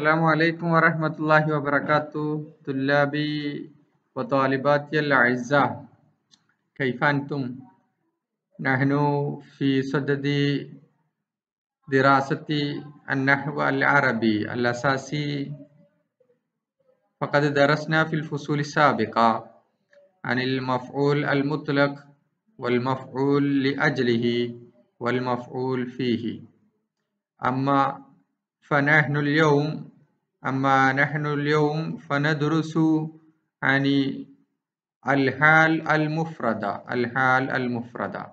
السلام عليكم ورحمة الله وبركاته طلابي وطالباتي الأعزاء كيف أنتم؟ نحن في صدد دراسة النحو العربي الأساسي فقد درسنا في الفصول السابقة عن المفعول المطلق والمفعول لأجله والمفعول فيه أما فنحن اليوم أما نحن اليوم فندرس عن الحال المفردة الحال المفردة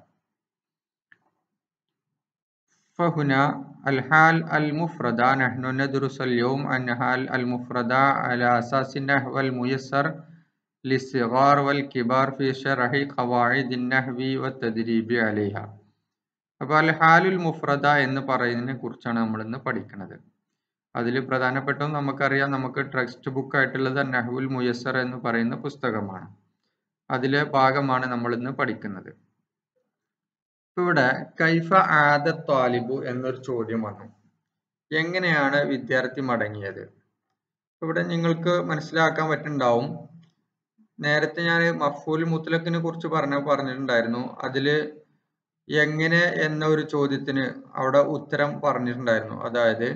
فهنا الحال المفردة نحن ندرس اليوم عن حال المفردة على أساس النحو الميسر للصغار والكبار في شرح قواعد النحو والتدريب عليها അപ്പോൾ അൽ ഹാലുൽ മുഫ്രദ എന്ന് പറയുന്നതിനെ കുറിച്ചാണ് നമ്മൾ ഇന്ന് പഠിക്കുന്നത് അതിൽ പ്രധാനപ്പെട്ടതും നമുക്കറിയാം നമുക്ക് ടെക്സ്റ്റ് ബുക്ക് ആയിട്ടുള്ളത് നഹുൽ മുയസർ എന്ന് പറയുന്ന പുസ്തകമാണ് അതിലെ ഭാഗമാണ് നമ്മൾ ഇന്ന് പഠിക്കുന്നത് ഇവിടെ കൈഫ ആദ താലിബു എന്നൊരു ചോദ്യം വന്നു എങ്ങനെയാണ് വിദ്യാർത്ഥി മടങ്ങിയത് ഇവിടെ നിങ്ങൾക്ക് മനസ്സിലാക്കാൻ പറ്റുന്നുണ്ടാവും നേരത്തെ ഞാൻ മഫൂൽ മുത്തലക്കിനെ കുറിച്ച് പറഞ്ഞ പറഞ്ഞിട്ടുണ്ടായിരുന്നു അതില് എങ്ങനെ എന്ന ഒരു ചോദ്യത്തിന് അവിടെ ഉത്തരം പറഞ്ഞിട്ടുണ്ടായിരുന്നു അതായത്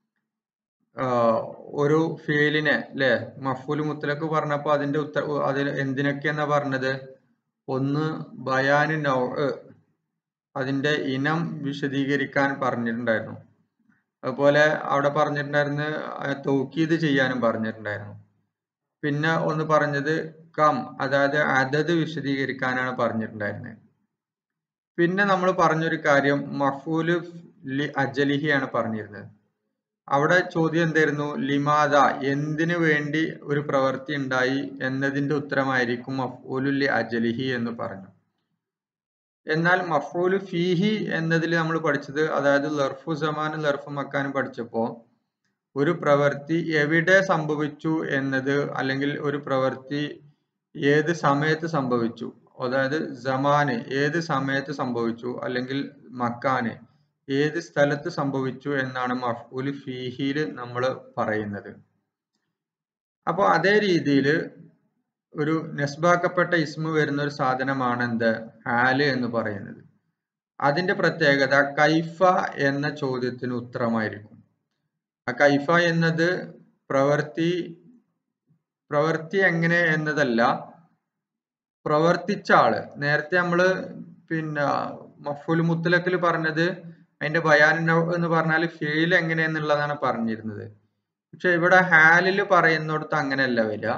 ഒരു ഫീലിനെ അല്ലെ മഫൂൽ മുത്തലക്ക് പറഞ്ഞപ്പോൾ അതിന്റെ ഉത്തര അതിൽ എന്തിനൊക്കെയെന്നാ പറഞ്ഞത് ഒന്ന് ബയാന് നൗ അതിന്റെ ഇനം വിശദീകരിക്കാൻ പറഞ്ഞിട്ടുണ്ടായിരുന്നു അതുപോലെ അവിടെ പറഞ്ഞിട്ടുണ്ടായിരുന്നു തൗക്കീത് ചെയ്യാനും പറഞ്ഞിട്ടുണ്ടായിരുന്നു പിന്നെ ഒന്ന് പറഞ്ഞത് കം അതായത് അതത് വിശദീകരിക്കാനാണ് പറഞ്ഞിട്ടുണ്ടായിരുന്നത് പിന്നെ നമ്മൾ പറഞ്ഞൊരു കാര്യം മഫൂല് ലി അജലിഹിയാണ് പറഞ്ഞിരുന്നത് അവിടെ ചോദ്യം എന്തായിരുന്നു ലിമാദ എന്തിനു വേണ്ടി ഒരു പ്രവൃത്തി ഉണ്ടായി എന്നതിന്റെ ഉത്തരമായിരിക്കും മഫൂലു ലി അജലിഹി എന്ന് പറഞ്ഞു എന്നാൽ മഫൂലു ഫീഹി എന്നതിൽ നമ്മൾ പഠിച്ചത് അതായത് ലർഫു സമാനും ലർഫു മക്കാനും പഠിച്ചപ്പോ ഒരു പ്രവൃത്തി എവിടെ സംഭവിച്ചു എന്നത് അല്ലെങ്കിൽ ഒരു പ്രവൃത്തി ഏത് സമയത്ത് സംഭവിച്ചു അതായത് ജമാന് ഏത് സമയത്ത് സംഭവിച്ചു അല്ലെങ്കിൽ മക്കാന് ഏത് സ്ഥലത്ത് സംഭവിച്ചു എന്നാണ് മഫ്ഊൽ ഫീഹിയിൽ നമ്മൾ പറയുന്നത് അപ്പോൾ അതേ രീതിയിൽ ഒരു നെസ്ബാക്കപ്പെട്ട ഇസ്മു വരുന്ന ഒരു സാധനമാണ് എന്ത് ഹാല് എന്ന് പറയുന്നത് അതിന്റെ പ്രത്യേകത കൈഫ എന്ന ചോദ്യത്തിന് ഉത്തരമായിരിക്കും ആ കൈഫ എന്നത് പ്രവൃത്തി പ്രവൃത്തി എങ്ങനെ എന്നതല്ല പ്രവർത്തിച്ച ആള് നേരത്തെ നമ്മള് പിന്നെ മഫുൽ മുത്തലക്കിൽ പറഞ്ഞത് അതിന്റെ ബയാൻ എന്ന് പറഞ്ഞാൽ ഫെയിൽ എങ്ങനെയെന്നുള്ളതാണ് പറഞ്ഞിരുന്നത് പക്ഷെ ഇവിടെ ഹാലിൽ പറയുന്നിടത്ത് അങ്ങനെയല്ല വരിക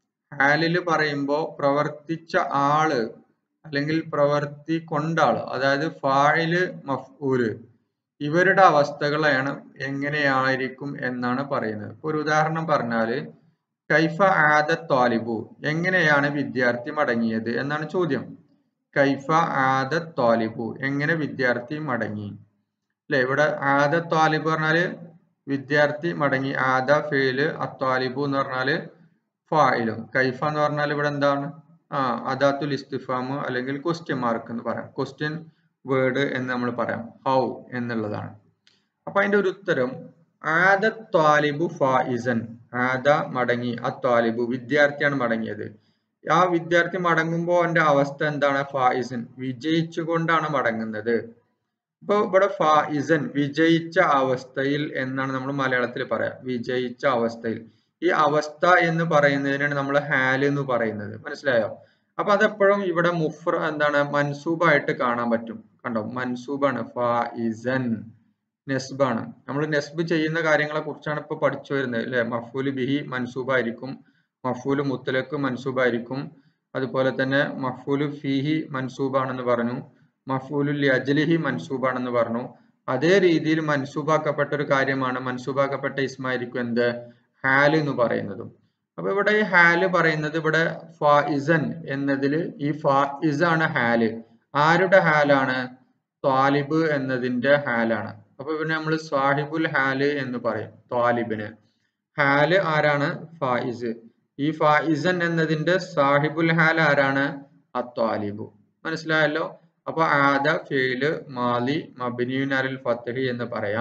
ഹാലിൽ പറയുമ്പോ പ്രവർത്തിച്ച ആള് അല്ലെങ്കിൽ പ്രവർത്തി കൊണ്ടാള് അതായത് ഫായില് മഫൂല് ഇവരുടെ അവസ്ഥകളാണ് എങ്ങനെയായിരിക്കും എന്നാണ് പറയുന്നത് ഒരു ഉദാഹരണം പറഞ്ഞാല് കൈഫ ആദ താലിബു എങ്ങനെയാണ് വിദ്യാർത്ഥി മടങ്ങിയത് എന്നാണ് ചോദ്യം കൈഫ ആദ താലിബു എങ്ങനെ വിദ്യാർത്ഥി മടങ്ങി അല്ലെ ഇവിടെ ആദ താലിബ് പറഞ്ഞാല് വിദ്യാർത്ഥി മടങ്ങി ആദ ഫെയില് അത്താലിബു എന്ന് പറഞ്ഞാല് ഫായിലും കൈഫ എന്ന് പറഞ്ഞാൽ ഇവിടെ എന്താണ് ആ അദാത്തുൽ ഇസ്തിഫാം അല്ലെങ്കിൽ ക്വസ്റ്റ്യൻ മാർക്ക് എന്ന് പറയാം ക്വസ്റ്റ്യൻ വേർഡ് എന്ന് നമ്മൾ പറയാം ഹൗ എന്നുള്ളതാണ് അപ്പൊ അതിന്റെ ഒരു ഉത്തരം ആദ ത്വാലിബു ഫായിസൻ ആദ മടങ്ങി ആ ത്വാലിബു വിദ്യാർത്ഥിയാണ് മടങ്ങിയത് ആ വിദ്യാർത്ഥി മടങ്ങുമ്പോൾ അവന്റെ അവസ്ഥ എന്താണ് ഫായിസൻ വിജയിച്ചുകൊണ്ടാണ് മടങ്ങുന്നത് ഇപ്പൊ ഇവിടെ ഫായിസൻ വിജയിച്ച അവസ്ഥയിൽ എന്നാണ് നമ്മൾ മലയാളത്തിൽ പറയാം വിജയിച്ച അവസ്ഥയിൽ ഈ അവസ്ഥ എന്ന് പറയുന്നതിനാണ് നമ്മൾ ഹാൽ എന്ന് പറയുന്നത് മനസ്സിലായോ അപ്പൊ അതെപ്പോഴും ഇവിടെ മുഫ്ര എന്താണ് മൻസൂബായിട്ട് കാണാൻ പറ്റും കണ്ടോ മൻസൂബാണ് ഫായിസൻ നെസ്ബാണ് നമ്മൾ നെസ്ബ് ചെയ്യുന്ന കാര്യങ്ങളെ കുറിച്ചാണ് ഇപ്പൊ പഠിച്ചു വരുന്നത് അല്ലെ മഫൂല് ബിഹി മൻസൂബായിരിക്കും മഫൂല് മുത്തലക്ക് മൻസൂബായിരിക്കും അതുപോലെ തന്നെ മഫൂല് ഫീഹി മൻസൂബാണെന്ന് പറഞ്ഞു മഫൂലു അജലിഹി മൻസൂബാണെന്ന് പറഞ്ഞു അതേ രീതിയിൽ മൻസൂബാക്കപ്പെട്ട ഒരു കാര്യമാണ് മൻസൂബാക്കപ്പെട്ട ഇസ്മായിരിക്കും എന്ത് ഹാല് എന്ന് പറയുന്നതും അപ്പൊ ഇവിടെ ഈ ഹാല് പറയുന്നത് ഇവിടെ ഫായിസൻ എന്നതിൽ ഈ ഫായിസ് ആണ് ഹാല് ആരുടെ ഹാലാണ് ത്വാലിബ് എന്നതിന്റെ ഹാലാണ് അപ്പൊ പിന്നെ നമ്മൾ സാഹിബുൽ ഹാല് എന്ന് പറയും ത്വാലിബിന് ഹാല് ആരാണ് ഫായിസ് ഈ ഫായിസൻ എന്നതിന്റെ സാഹിബുൽ ഹാൽ ആരാണ് അത്വാലിബു മനസ്സിലായല്ലോ അപ്പൊ ആദ ഫെയില് മാലി മബിനിയുൻ അലിൽ ഫത്തഹി എന്ന് പറയാം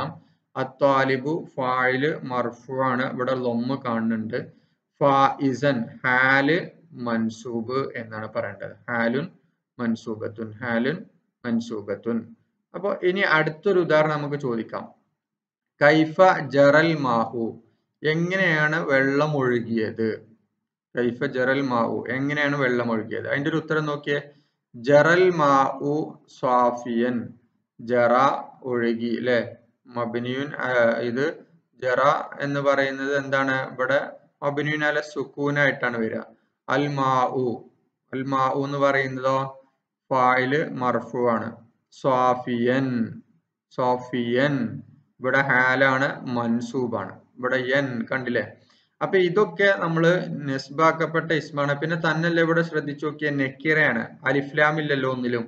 അത്വാലിബു ഫായില് മർഫു ആണ് ഇവിടെ ലൊമ്മ് കാണുന്നുണ്ട് ഫായിസൻ ഹാല് മൻസൂബ് എന്നാണ് പറയേണ്ടത് ഹാലുൻ മൻസൂബത്തുൻ ഹാലുൻ മൻസൂബത്തുൻ അപ്പൊ ഇനി അടുത്തൊരു ഉദാഹരണം നമുക്ക് ചോദിക്കാം കൈഫ ജറൽ മാഹു എങ്ങനെയാണ് വെള്ളം ഒഴുകിയത് കൈഫ ജറൽ മാഹു എങ്ങനെയാണ് വെള്ളം ഒഴുകിയത് അതിന്റെ ഒരു ഉത്തരം നോക്കിയേ ജറൽ മാഉ സ്വാഫിയൻ ജറ ഒഴുകി അല്ലെ മബിനിയുൻ ഇത് ജറ എന്ന് പറയുന്നത് എന്താണ് ഇവിടെ മബിനിയുൻ അല സുക്കൂനായിട്ടാണ് വരിക അൽ മാഉ അൽ മാഉ എന്ന് പറയുന്നതോ ഫായില് മർഫു ആണ് സ്വാഫിയൻ സോഫിയൻ ഇവിടെ ഹാലാണ് മൻസൂബാണ് ഇവിടെ യൻ കണ്ടില്ലേ അപ്പൊ ഇതൊക്കെ നമ്മൾ നെസ്ബാക്കപ്പെട്ട ഇസ്മാണ് പിന്നെ തന്നല്ലേ ഇവിടെ ശ്രദ്ധിച്ചു നോക്കിയ നെക്കിറയാണ് അലിഫ്ലാമില്ലല്ലോ ഒന്നിലും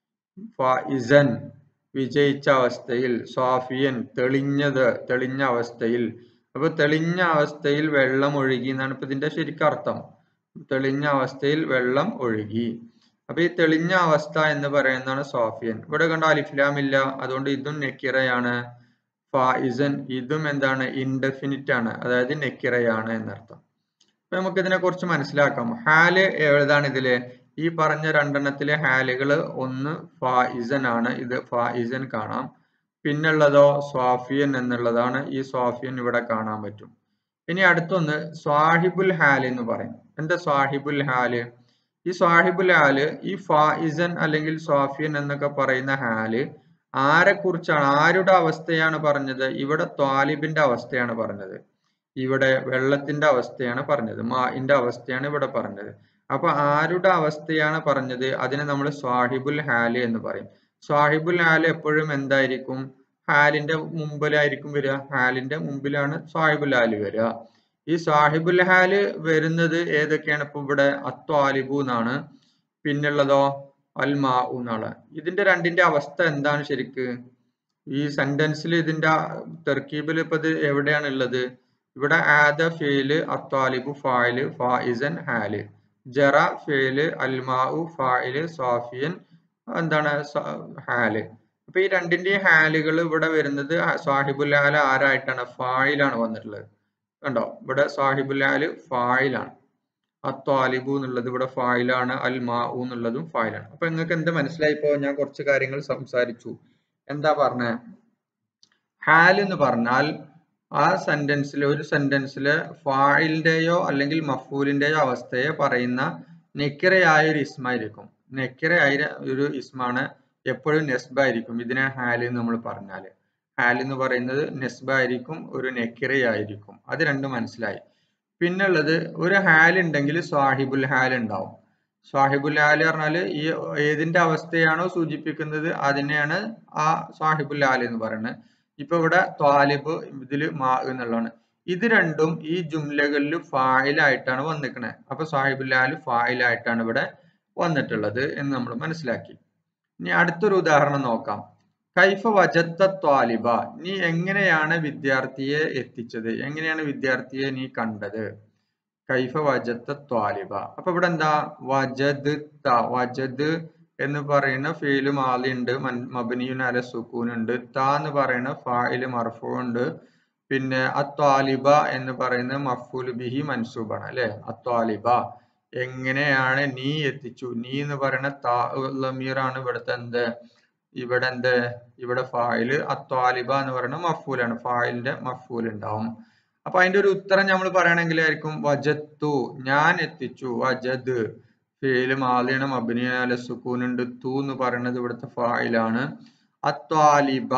ഫായിസൻ വിജയിച്ച അവസ്ഥയിൽ സ്വാഫിയൻ തെളിഞ്ഞത് തെളിഞ്ഞ അവസ്ഥയിൽ അപ്പൊ തെളിഞ്ഞ അവസ്ഥയിൽ വെള്ളം ഒഴുകി എന്നാണ് ഇപ്പൊ ഇതിന്റെ ശരിക്കും അർത്ഥം തെളിഞ്ഞ അവസ്ഥയിൽ വെള്ളം ഒഴുകി അപ്പൊ ഈ തെളിഞ്ഞ അവസ്ഥ എന്ന് പറയുന്നതാണ് സോഫിയൻ ഇവിടെ കണ്ട അലിഫ്ലാം ഇല്ല അതുകൊണ്ട് ഇതും നെക്കിറയാണ് ഫായിസൻ ഇതും എന്താണ് ഇൻഡെഫിനിറ്റ് ആണ് അതായത് നെക്കിറയാണ് എന്നർത്ഥം അപ്പൊ നമുക്ക് ഇതിനെ കുറിച്ച് മനസ്സിലാക്കാം ഹാല് ഏതാണ് ഇതില് ഈ പറഞ്ഞ രണ്ടെണ്ണത്തിലെ ഹാലുകൾ ഒന്ന് ഫായിസൻ ആണ് ഇത് ഫായിസൻ കാണാം പിന്നുള്ളതോ സ്വാഫിയൻ എന്നുള്ളതാണ് ഈ സ്വാഫിയൻ ഇവിടെ കാണാൻ പറ്റും ഇനി അടുത്തൊന്ന് സ്വാഹിബുൽ ഹാൽ എന്ന് പറയും എന്താ സ്വാഹിബുൽ ഹാല് ഈ സ്വാഹിബുൽ ഹാല് ഈ ഫായിസൻ അല്ലെങ്കിൽ സ്വാഫിയൻ എന്നൊക്കെ പറയുന്ന ഹാല് ആരെ കുറിച്ചാണ് ആരുടെ അവസ്ഥയാണ് പറഞ്ഞത് ഇവിടെ ത്വാലിബിന്റെ അവസ്ഥയാണ് പറഞ്ഞത് ഇവിടെ വെള്ളത്തിന്റെ അവസ്ഥയാണ് പറഞ്ഞത് മാഇന്റെ അവസ്ഥയാണ് ഇവിടെ പറഞ്ഞത് അപ്പൊ ആരുടെ അവസ്ഥയാണ് പറഞ്ഞത് അതിനെ നമ്മൾ സ്വാഹിബുൽ ഹാല് എന്ന് പറയും സ്വാഹിബുൽ ഹാല് എപ്പോഴും എന്തായിരിക്കും ഹാലിന്റെ മുമ്പിലായിരിക്കും വരിക ഹാലിന്റെ മുമ്പിലാണ് സ്വാഹിബുൽ ഹാല് വരിക ഈ സാഹിബുൽ ഹാല് വരുന്നത് ഏതൊക്കെയാണ് ഇപ്പൊ ഇവിടെ അത്വാലിബു എന്നാണ് പിന്നുള്ളതോ അൽമാ എന്നാണ് ഇതിന്റെ രണ്ടിന്റെ അവസ്ഥ എന്താണ് ശരിക്ക് ഈ സെന്റൻസിൽ ഇതിന്റെ തെർക്കീബിൽ ഇപ്പൊ ഇത് എവിടെയാണ് ഉള്ളത് ഇവിടെ ആദ ഫേല് അത്വാലിബു ഫായില് ഫായിസൻ ഹാല് ജറ ഫേല് അൽമാഉ ഫായില് സാഫിയൻ എന്താണ് ഹാല് അപ്പൊ ഈ രണ്ടിന്റെയും ഹാലുകൾ ഇവിടെ വരുന്നത് സാഹിബുൽ ഹാല് ആരായിട്ടാണ് ഫായിലാണ് വന്നിട്ടുള്ളത് കണ്ടോ ഇവിടെ സാഹിബുൽ ഹാല് ഫായിലാണ് അത്വാലിബു എന്നുള്ളത് ഇവിടെ ഫായിലാണ് അൽ മാഉ എന്നുള്ളതും ഫായിലാണ് അപ്പൊ നിങ്ങൾക്ക് എന്ത് മനസ്സിലായിപ്പോ ഞാൻ കുറച്ച് കാര്യങ്ങൾ സംസാരിച്ചു എന്താ പറഞ്ഞ ഹാൽ എന്ന് പറഞ്ഞാൽ ആ സെന്റൻസിൽ ഒരു സെന്റൻസില് ഫായിലിന്റെയോ അല്ലെങ്കിൽ മഫൂലിന്റെയോ അവസ്ഥയെ പറയുന്ന നെക്കിറയായ ഒരു ഇസ്മായിരിക്കും നെക്കിറയായ ഒരു ഇസ്മാണ് എപ്പോഴും നെസ്ബായിരിക്കും ഇതിനെ ഹാൽ എന്ന് നമ്മൾ പറഞ്ഞാല് ഹാൽ എന്ന് പറയുന്നത് നെസ്ബായിരിക്കും ഒരു നെക്കിറയായിരിക്കും അത് രണ്ടും മനസ്സിലായി പിന്നുള്ളത് ഒരു ഹാൽ ഉണ്ടെങ്കിൽ സ്വാഹിബുൽ ഹാൽ ഉണ്ടാവും സ്വാഹിബുൽ ഹാൽ പറഞ്ഞാല് ഈ ഏതിന്റെ അവസ്ഥയാണോ സൂചിപ്പിക്കുന്നത് അതിനെയാണ് ആ സ്വാഹിബുൽ ഹാൽ എന്ന് പറയുന്നത് ഇപ്പൊ ഇവിടെ ത്വാലിബ് ഇതില് മാ എന്നുള്ളതാണ് ഇത് രണ്ടും ഈ ജുംലകളിൽ ഫായിലായിട്ടാണ് വന്നിക്കണത് അപ്പൊ സാഹിബുൽ ഹാൽ ഫായിലായിട്ടാണ് ഇവിടെ വന്നിട്ടുള്ളത് എന്ന് നമ്മൾ മനസ്സിലാക്കി ഇനി അടുത്തൊരു ഉദാഹരണം നോക്കാം കൈഫ വജത്ത ത്വാലിബ നീ എങ്ങനെയാണ് വിദ്യാർത്ഥിയെ എത്തിച്ചത് എങ്ങനെയാണ് വിദ്യാർത്ഥിയെ നീ കണ്ടത് കൈഫ വജത്ത ത്വാലിബ അപ്പൊ ഇവിടെ എന്താ വജദ് ത വജദ് എന്ന് പറയുന്ന ഫീല് മാലി ഉണ്ട് മബനിയുൻ അല സുക്കൂൻ ഉണ്ട് ത എന്ന് പറയുന്ന ഫായില് മർഫു ഉണ്ട് പിന്നെ അത്വാലിബ എന്ന് പറയുന്ന മഫൂൽ ബിഹി മൻസൂബാണ് അല്ലെ അത്വാലിബ എങ്ങനെയാണ് നീ എത്തിച്ചു നീ എന്ന് പറയുന്ന താമീറാണ് ഇവിടുത്തെ എന്ത് ഇവിടെ എന്ത് ഇവിടെ ഫായില് അത്വാലിബ എന്ന് പറയുന്ന മഫൂലാണ് ഫായിലിന്റെ മഫൂൽ ഉണ്ടാവും അപ്പൊ അതിന്റെ ഒരു ഉത്തരം നമ്മൾ പറയണെങ്കിലായിരിക്കും വജത്തു ഞാൻ എത്തിച്ചു വജദ് ഫേല് മാലിയാണ് അഭിനയ സുക്കൂൻ ഉണ്ട് തു എന്ന് പറയുന്നത് ഇവിടുത്തെ ഫായിലാണ് അത്വാലിബ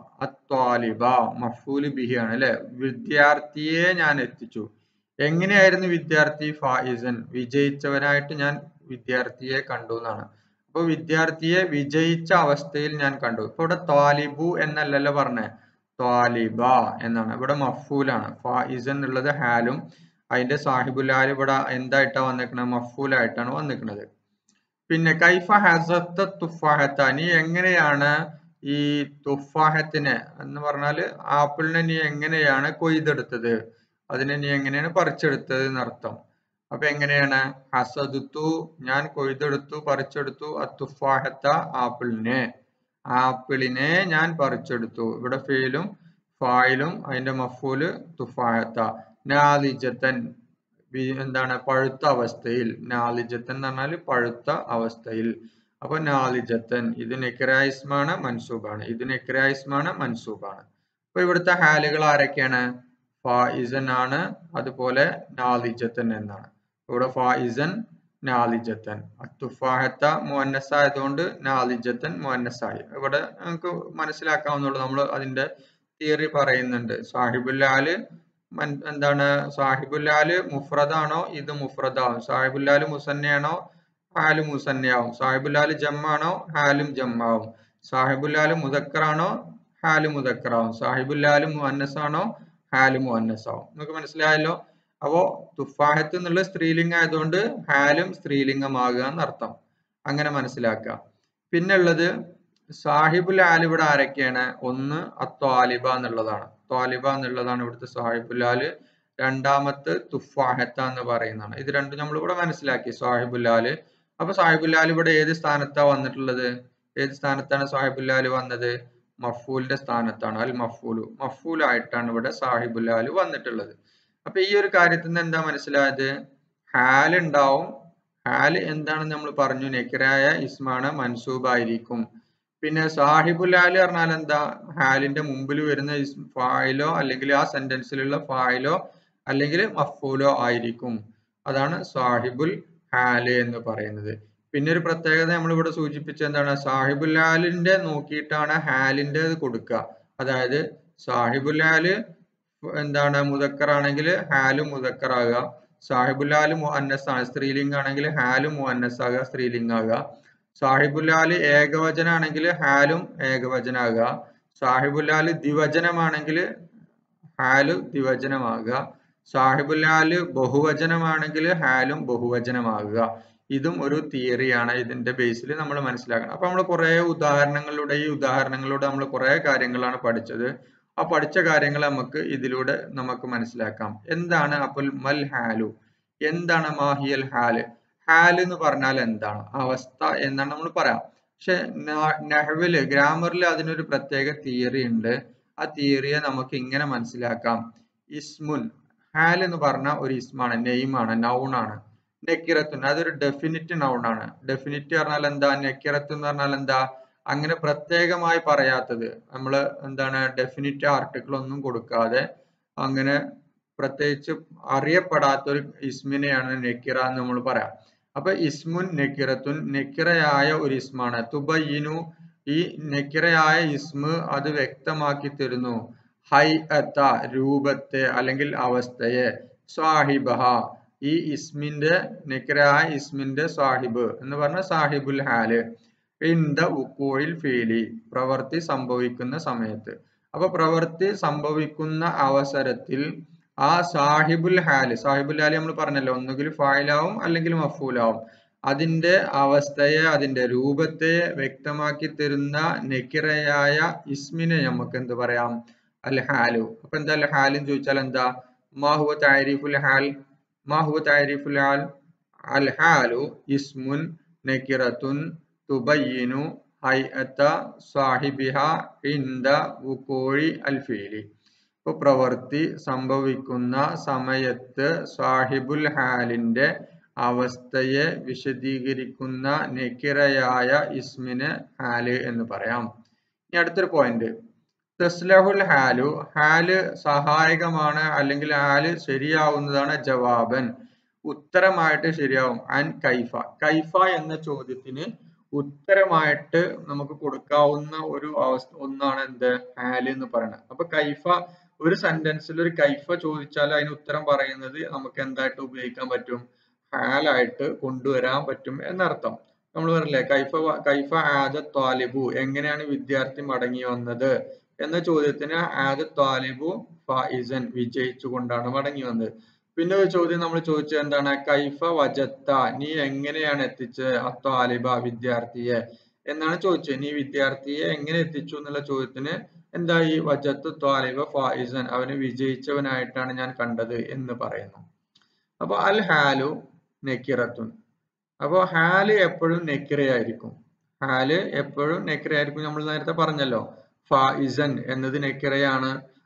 അത്വാലിബ മഫൂല് ബിഹി ആണ് അല്ലെ വിദ്യാർത്ഥിയെ ഞാൻ എത്തിച്ചു എങ്ങനെയായിരുന്നു വിദ്യാർത്ഥി ഫായിസൻ വിജയിച്ചവനായിട്ട് ഞാൻ വിദ്യാർത്ഥിയെ കണ്ടു എന്നാണ് അപ്പൊ വിദ്യാർത്ഥിയെ വിജയിച്ച അവസ്ഥയിൽ ഞാൻ കണ്ടു ഇപ്പൊ ഇവിടെ ത്വാലിബു എന്നല്ലല്ലോ പറഞ്ഞേ ത്വാലിബ എന്നാണ് ഇവിടെ മഫൂലാണ് ഫായിസൻ എന്നുള്ളത് ഹാലും അതിന്റെ സാഹിബുലാൽ ഇവിടെ എന്തായിട്ടാ വന്നിരിക്കുന്നത് മഫൂലായിട്ടാണ് വന്നിരിക്കുന്നത് പിന്നെ കൈഫ ഹസത്ത തുഫാഹത്ത നീ എങ്ങനെയാണ് ഈ തുഫാഹത്തിനെ എന്ന് പറഞ്ഞാല് ആപ്പിളിനെ നീ എങ്ങനെയാണ് കൊയ്തെടുത്തത് അതിനെ നീ എങ്ങനെയാണ് പറിച്ചെടുത്തത് എന്നർത്ഥം അപ്പൊ എങ്ങനെയാണ് ഹസദുത്തു ഞാൻ കൊയ്തെടുത്തു പറിച്ചെടുത്തു അത്തുഫാഹത്ത ആപ്പിളിനെ ആപ്പിളിനെ ഞാൻ പറിച്ചെടുത്തു ഇവിടെ ഫെയിലും ഫായിലും അതിന്റെ മഫൂല് തുഫാഹത്ത നാലിജത്തൻ എന്താണ് പഴുത്ത അവസ്ഥയിൽ നാലിജത്തൻ എന്ന് പറഞ്ഞാൽ പഴുത്ത അവസ്ഥയിൽ അപ്പൊ നാലിജത്തൻ ഇത് നെക്രായിസ്മാണ് മൻസൂബാണ് ഇത് നെക്രായിസ്മാണ് മൻസൂബാണ് അപ്പൊ ഇവിടുത്തെ ഹാലുകൾ ആരൊക്കെയാണ് ഫായിസൻ ആണ് അതുപോലെ നാലിജത്തൻ എന്നാണ് ഇവിടെ ഫായിസൻ നാലിജത്തൻ തുഫാഹത്ത മുഅന്നസ് ആയതുകൊണ്ട് നാലിജത്തൻ മുഅന്നസായി ഇവിടെ നമുക്ക് മനസ്സിലാക്കാവുന്നുള്ളൂ നമ്മൾ അതിന്റെ തിയറി പറയുന്നുണ്ട് സാഹിബുല്ലാല് എന്താണ് സാഹിബുല്ലാല് മുഫ്രദാണോ ഇത് മുഫ്രദാവും സാഹിബുല്ലാല് മുസന്നയാണോ ഹാല് മുസന്നയാവും സാഹിബുല്ലാല് ജമ്മാണോ ഹാലും ജമ്മാവും സാഹിബുല്ലാല് മുദക്കറാണോ ഹാല് മുദക്കറാവും സാഹിബുല്ലാല് മുഅന്നസാണോ ഹാല് മുഅന്നസാവും നമുക്ക് മനസ്സിലായല്ലോ അപ്പോ തുഫാഹത്ത് എന്നുള്ള സ്ത്രീലിംഗം ആയതുകൊണ്ട് ഹാലും സ്ത്രീലിംഗമാകുക എന്നർത്ഥം അങ്ങനെ മനസ്സിലാക്കുക പിന്നെ ഉള്ളത് സാഹിബുൽ ആൽ ഇവിടെ ആരൊക്കെയാണ് ഒന്ന് അത്വാലിബ എന്നുള്ളതാണ് ത്വാലിബ എന്നുള്ളതാണ് ഇവിടുത്തെ സാഹിബുൽ ആല് രണ്ടാമത്തെ തുഫാഹത്ത എന്ന് പറയുന്നതാണ് ഇത് രണ്ടും നമ്മൾ ഇവിടെ മനസ്സിലാക്കി സാഹിബുൽ ആല് അപ്പൊ സാഹിബുൽ ആൽ ഇവിടെ ഏത് സ്ഥാനത്താണ് വന്നിട്ടുള്ളത് ഏത് സ്ഥാനത്താണ് സാഹിബുൽ ആല് വന്നത് മഫൂലിന്റെ സ്ഥാനത്താണ് അൽ മഫൂലു മഫൂൽ ആയിട്ടാണ് ഇവിടെ സാഹിബുൽ ആല് വന്നിട്ടുള്ളത് അപ്പൊ ഈ ഒരു കാര്യത്തിൽ നിന്ന് എന്താ മനസ്സിലായത് ഹാൽ ഉണ്ടാവും ഹാൽ എന്താണെന്ന് നമ്മൾ പറഞ്ഞു നെക്കറായ ഇസ്മാണ് മൻസൂബായിരിക്കും പിന്നെ സാഹിബുൽ ഹാല് പറഞ്ഞാൽ എന്താ ഹാലിന്റെ മുമ്പിൽ വരുന്ന ഫായിലോ അല്ലെങ്കിൽ ആ സെന്റൻസിലുള്ള ഫായിലോ അല്ലെങ്കിൽ മഫൂലോ ആയിരിക്കും അതാണ് സാഹിബുൽ ഹാല് എന്ന് പറയുന്നത് പിന്നെ ഒരു പ്രത്യേകത നമ്മൾ ഇവിടെ സൂചിപ്പിച്ച എന്താണ് സാഹിബുൽ ഹാലിന്റെ നോക്കിയിട്ടാണ് ഹാലിന്റെ കൊടുക്കുക അതായത് സാഹിബുൽ ഹാല് എന്താണ് മുതക്കറാണെങ്കിൽ ഹാല് മുതക്കറാകുക സാഹിബുല്ലാല് മുഹന്നസ് ആണ് സ്ത്രീലിംഗം ആണെങ്കിൽ ഹാല് മുഹന്നസ് ആകുക സ്ത്രീലിംഗാകുക സാഹിബുല്ലാല് ഏകവചനാണെങ്കിൽ ഹാലും ഏകവചനാകുക സാഹിബുല്ലാല് ദ്വിവചനമാണെങ്കിൽ ഹാല് ദ്വിവചനമാകുക സാഹിബുല്ലാല് ബഹുവചനമാണെങ്കിൽ ഹാലും ബഹുവചനമാകുക ഇതും ഒരു തിയറിയാണ് ഇതിന്റെ ബേസിൽ നമ്മൾ മനസ്സിലാക്കണം അപ്പൊ നമ്മൾ കുറെ ഉദാഹരണങ്ങളിലൂടെ ഈ ഉദാഹരണങ്ങളിലൂടെ നമ്മൾ കുറെ കാര്യങ്ങളാണ് പഠിച്ചത് ആ പഠിച്ച കാര്യങ്ങൾ നമുക്ക് ഇതിലൂടെ നമുക്ക് മനസ്സിലാക്കാം എന്താണ് അപ്പോൾ മൽ ഹാലു എന്താണ് മാഹിയൽ ഹാല് ഹാല് എന്ന് പറഞ്ഞാൽ എന്താണ് അവസ്ഥ എന്നാണ് നമ്മൾ പറയാം പക്ഷെ നെഹ്വില് ഗ്രാമറിൽ അതിനൊരു പ്രത്യേക തിയറി ഉണ്ട് ആ തിയറിയെ നമുക്ക് ഇങ്ങനെ മനസ്സിലാക്കാം ഇസ്മുൻ ഹാൽ എന്ന് പറഞ്ഞ ഒരു ഇസ്മാണ് നെയ്മാണ് നൗൺ ആണ് നെക്കിറത്തുൻ അതൊരു ഡെഫിനിറ്റ് നൗൺ ആണ് ഡെഫിനിറ്റ് പറഞ്ഞാൽ എന്താ നെക്കിറത്ത് എന്ന് പറഞ്ഞാൽ എന്താ അങ്ങനെ പ്രത്യേകമായി പറയാത്തത് നമ്മൾ എന്താണ് ഡെഫിനിറ്റ് ആർട്ടിക്കിൾ ഒന്നും കൊടുക്കാതെ അങ്ങനെ പ്രത്യേകിച്ച് അറിയപ്പെടാത്ത ഒരു ഇസ്മിനെയാണ് നെക്കിറ എന്ന് നമ്മൾ പറയാം അപ്പൊ ഇസ്മുൻ നെക്കിറത്തുൻ നെക്കിറയായ ഒരു ഇസ്മാണ് തുബയിനു ഈ നെക്കിറയായ ഇസ്മ് അത് വ്യക്തമാക്കി തരുന്നു ഹൈ അത്ത രൂപത്തെ അല്ലെങ്കിൽ അവസ്ഥയെ സാഹിബഹ ഈ ഇസ്മിന്റെ നെക്കിറയായ ഇസ്മിന്റെ സാഹിബ് എന്ന് പറഞ്ഞ സാഹിബുൽ ഹാല് ഇന്ത ഉക്കോയിൽ ഫീലി പ്രവൃത്തി സംഭവിക്കുന്ന സമയത്ത് അപ്പൊ പ്രവൃത്തി സംഭവിക്കുന്ന അവസരത്തിൽ ആ സാഹിബുൽ ഹാല് സാഹിബുൽ ഹാല് നമ്മൾ പറഞ്ഞല്ലോ ഒന്നുകിൽ ഫായിലാവും അല്ലെങ്കിൽ മഫൂലാവും അതിന്റെ അവസ്ഥയെ അതിന്റെ രൂപത്തെ വ്യക്തമാക്കി തരുന്ന നെക്കിറയായ ഇസ്മിനെ നമുക്ക് എന്ത് പറയാം അൽ ഹാലു അപ്പൊ എന്താ അൽ ഹാലും ചോദിച്ചാൽ എന്താ മാഹുവ താരിഫുൽ ഹാൽ മാഹുവ താരിഫുൽ ഹാൽ അൽ ഹാലു ഇസ്മുൻ നെക്കിറത്തുൻ തുബയ്യിനു ഹൈഅത്ത സാഹിബിഹ ഇന്ദ വുക്കോഴി അൽ ഫീലി ഇപ്പൊ പ്രവൃത്തി സംഭവിക്കുന്ന സമയത്ത് സാഹിബുൽ ഹാലിന്റെ അവസ്ഥയെ വിശദീകരിക്കുന്ന നെക്കിറയായ ഇസ്മിന് ഹാല് എന്ന് പറയാം ഇനി അടുത്തൊരു പോയിന്റ് തസ്ലഹുൽ ഹാലു ഹാല് സഹായകമാണ് അല്ലെങ്കിൽ ഹാല് ശരിയാവുന്നതാണ് ജവാബൻ ഉത്തരമായിട്ട് ശരിയാവും അൻ കൈഫ കൈഫ എന്ന ചോദ്യത്തിന് ഉത്തരമായിട്ട് നമുക്ക് കൊടുക്കാവുന്ന ഒരു അവസ്ഥ ഒന്നാണ് എന്ത് ഹാല് എന്ന് പറയുന്നത് അപ്പൊ കൈഫ ഒരു സെന്റൻസിൽ ഒരു കൈഫ ചോദിച്ചാൽ അതിന് ഉത്തരം പറയുന്നത് നമുക്ക് എന്തായിട്ട് ഉപയോഗിക്കാൻ പറ്റും ഹാലായിട്ട് കൊണ്ടുവരാൻ പറ്റും എന്നർത്ഥം നമ്മൾ പറഞ്ഞില്ലേ കൈഫ കൈഫ ആദ ത്വാലിബു എങ്ങനെയാണ് വിദ്യാർത്ഥി മടങ്ങി വന്നത് എന്ന ചോദ്യത്തിന് ആദ ത്വാലിബു ഫായിസൻ വിജയിച്ചുകൊണ്ടാണ് മടങ്ങി വന്നത് പിന്നെ ഒരു ചോദ്യം നമ്മൾ ചോദിച്ചത് എന്താണ് കൈഫ വജത്ത നീ എങ്ങനെയാണ് എത്തിച്ചത് അത്വാലിബ വിദ്യാർത്ഥിയെ എന്നാണ് ചോദിച്ചത് നീ വിദ്യാർത്ഥിയെ എങ്ങനെ എത്തിച്ചു എന്നുള്ള ചോദ്യത്തിന് എന്തായി വജത്ത് ത്വാലിബ ഫായിസൻ അവന് വിജയിച്ചവനായിട്ടാണ് ഞാൻ കണ്ടത് എന്ന് പറയുന്നു അപ്പൊ അൽ ഹാലു നെക്കിറത്തുൻ അപ്പൊ ഹാല് എപ്പോഴും നെക്കിറയായിരിക്കും ഹാല് എപ്പോഴും നെക്കിറയായിരിക്കും നമ്മൾ നേരത്തെ പറഞ്ഞല്ലോ ഫായിസൻ എന്നത് നെക്കിറയാണ്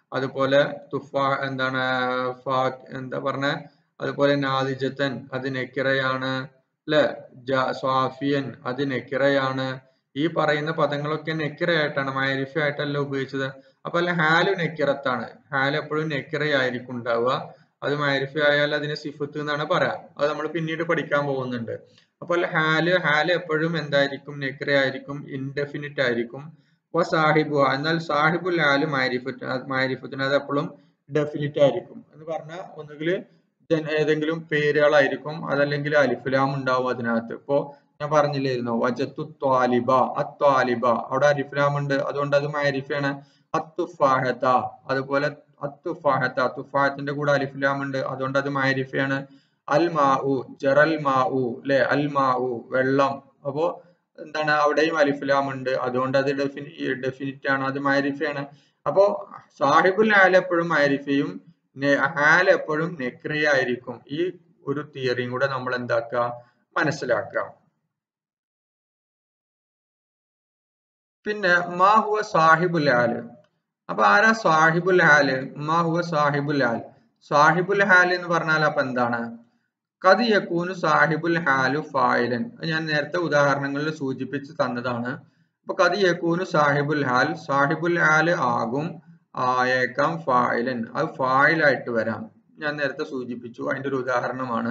അതുപോലെ തുഫാ എന്താണ് ഫാ എന്താ പറഞ്ഞ അതുപോലെ നാദിജത്തൻ അത് നെക്കിറയാണ് അല്ലെ സ്വാഫിയൻ അത് നെക്കിറയാണ് ഈ പറയുന്ന പദങ്ങളൊക്കെ നെക്കിറയായിട്ടാണ് മാരിഫ ആയിട്ടല്ല ഉപയോഗിച്ചത് അപ്പൊ അല്ല ഹാല് നെക്കിറത്താണ് ഹാല് എപ്പോഴും നെക്കിറയായിരിക്കും ഉണ്ടാവുക അത് മാരിഫ ആയാൽ അതിന് സിഫത്ത് എന്നാണ് പറയാ അത് നമ്മൾ പിന്നീട് പഠിക്കാൻ പോകുന്നുണ്ട് അപ്പോൾ ഹാല് ഹാല് എപ്പോഴും എന്തായിരിക്കും നെക്കിറ ആയിരിക്കും ഇൻഡെഫിനിറ്റ് ആയിരിക്കും അപ്പൊ സാഹിബു എന്നാൽ സാഹിബുൽ ഹാല് മാരിഫത്ത് മാരിഫത്തിന് അത് എപ്പോഴും ഡെഫിനിറ്റ് ആയിരിക്കും എന്ന് പറഞ്ഞാൽ ഒന്നുകിൽ ഏതെങ്കിലും പേരുകളായിരിക്കും അതല്ലെങ്കിൽ അലിഫുലാം ഉണ്ടാവും അതിനകത്ത് ഇപ്പോ ഞാൻ പറഞ്ഞില്ലായിരുന്നോ വജത്തു ത്വാലിബ അത്വാലിബ അവിടെ അലിഫുലാം ഉണ്ട് അതുകൊണ്ട് അത് മാരിഫയാണ് അത്തുഫാഹത്ത അതുപോലെ അത്തുഫാഹത്ത തുഫാഹത്തിന്റെ കൂടെ അലിഫുലാം ഉണ്ട് അതുകൊണ്ട് അത് മാരിഫയാണ് അൽ മാഉ ജറൽ മാഉ അല്ലെ അൽ മാഉ വെള്ളം അപ്പോ എന്താണ് അവിടെയും അലിഫുലാം ഉണ്ട് അതുകൊണ്ട് അത് ഡെഫിനി ഡെഫിനിറ്റ് ആണ് അത് മാരിഫയാണ് അപ്പോ സാഹിബുൽ ഹാൽ എപ്പോഴും മാരിഫയും ഹാൽ എപ്പോഴും നെക്രിയ ആയിരിക്കും ഈ ഒരു തിയറിയും കൂടെ നമ്മൾ എന്താക്കുക മനസ്സിലാക്കുക പിന്നെ മാ ഹുവ സാഹിബുൽ ഹാല് അപ്പൊ ആരാ സാഹിബുൽ ഹാല് മാ ഹുവ സാഹിബുൽ ഹാൽ സാഹിബുൽ ഹാൽ എന്ന് പറഞ്ഞാൽ അപ്പൊ എന്താണ് കത് യക്കൂനു സാഹിബുൽ ഹാലു ഫായിലൻ ഞാൻ നേരത്തെ ഉദാഹരണങ്ങളിൽ സൂചിപ്പിച്ച് തന്നതാണ് അപ്പൊ കത് യക്കൂനു സാഹിബുൽ ഹാൽ സാഹിബുൽ ഹാൽ ആകും ആയേക്കാം ഫായിലൻ അത് ഫായിലായിട്ട് വരാം ഞാൻ നേരത്തെ സൂചിപ്പിച്ചു അതിന്റെ ഒരു ഉദാഹരണമാണ്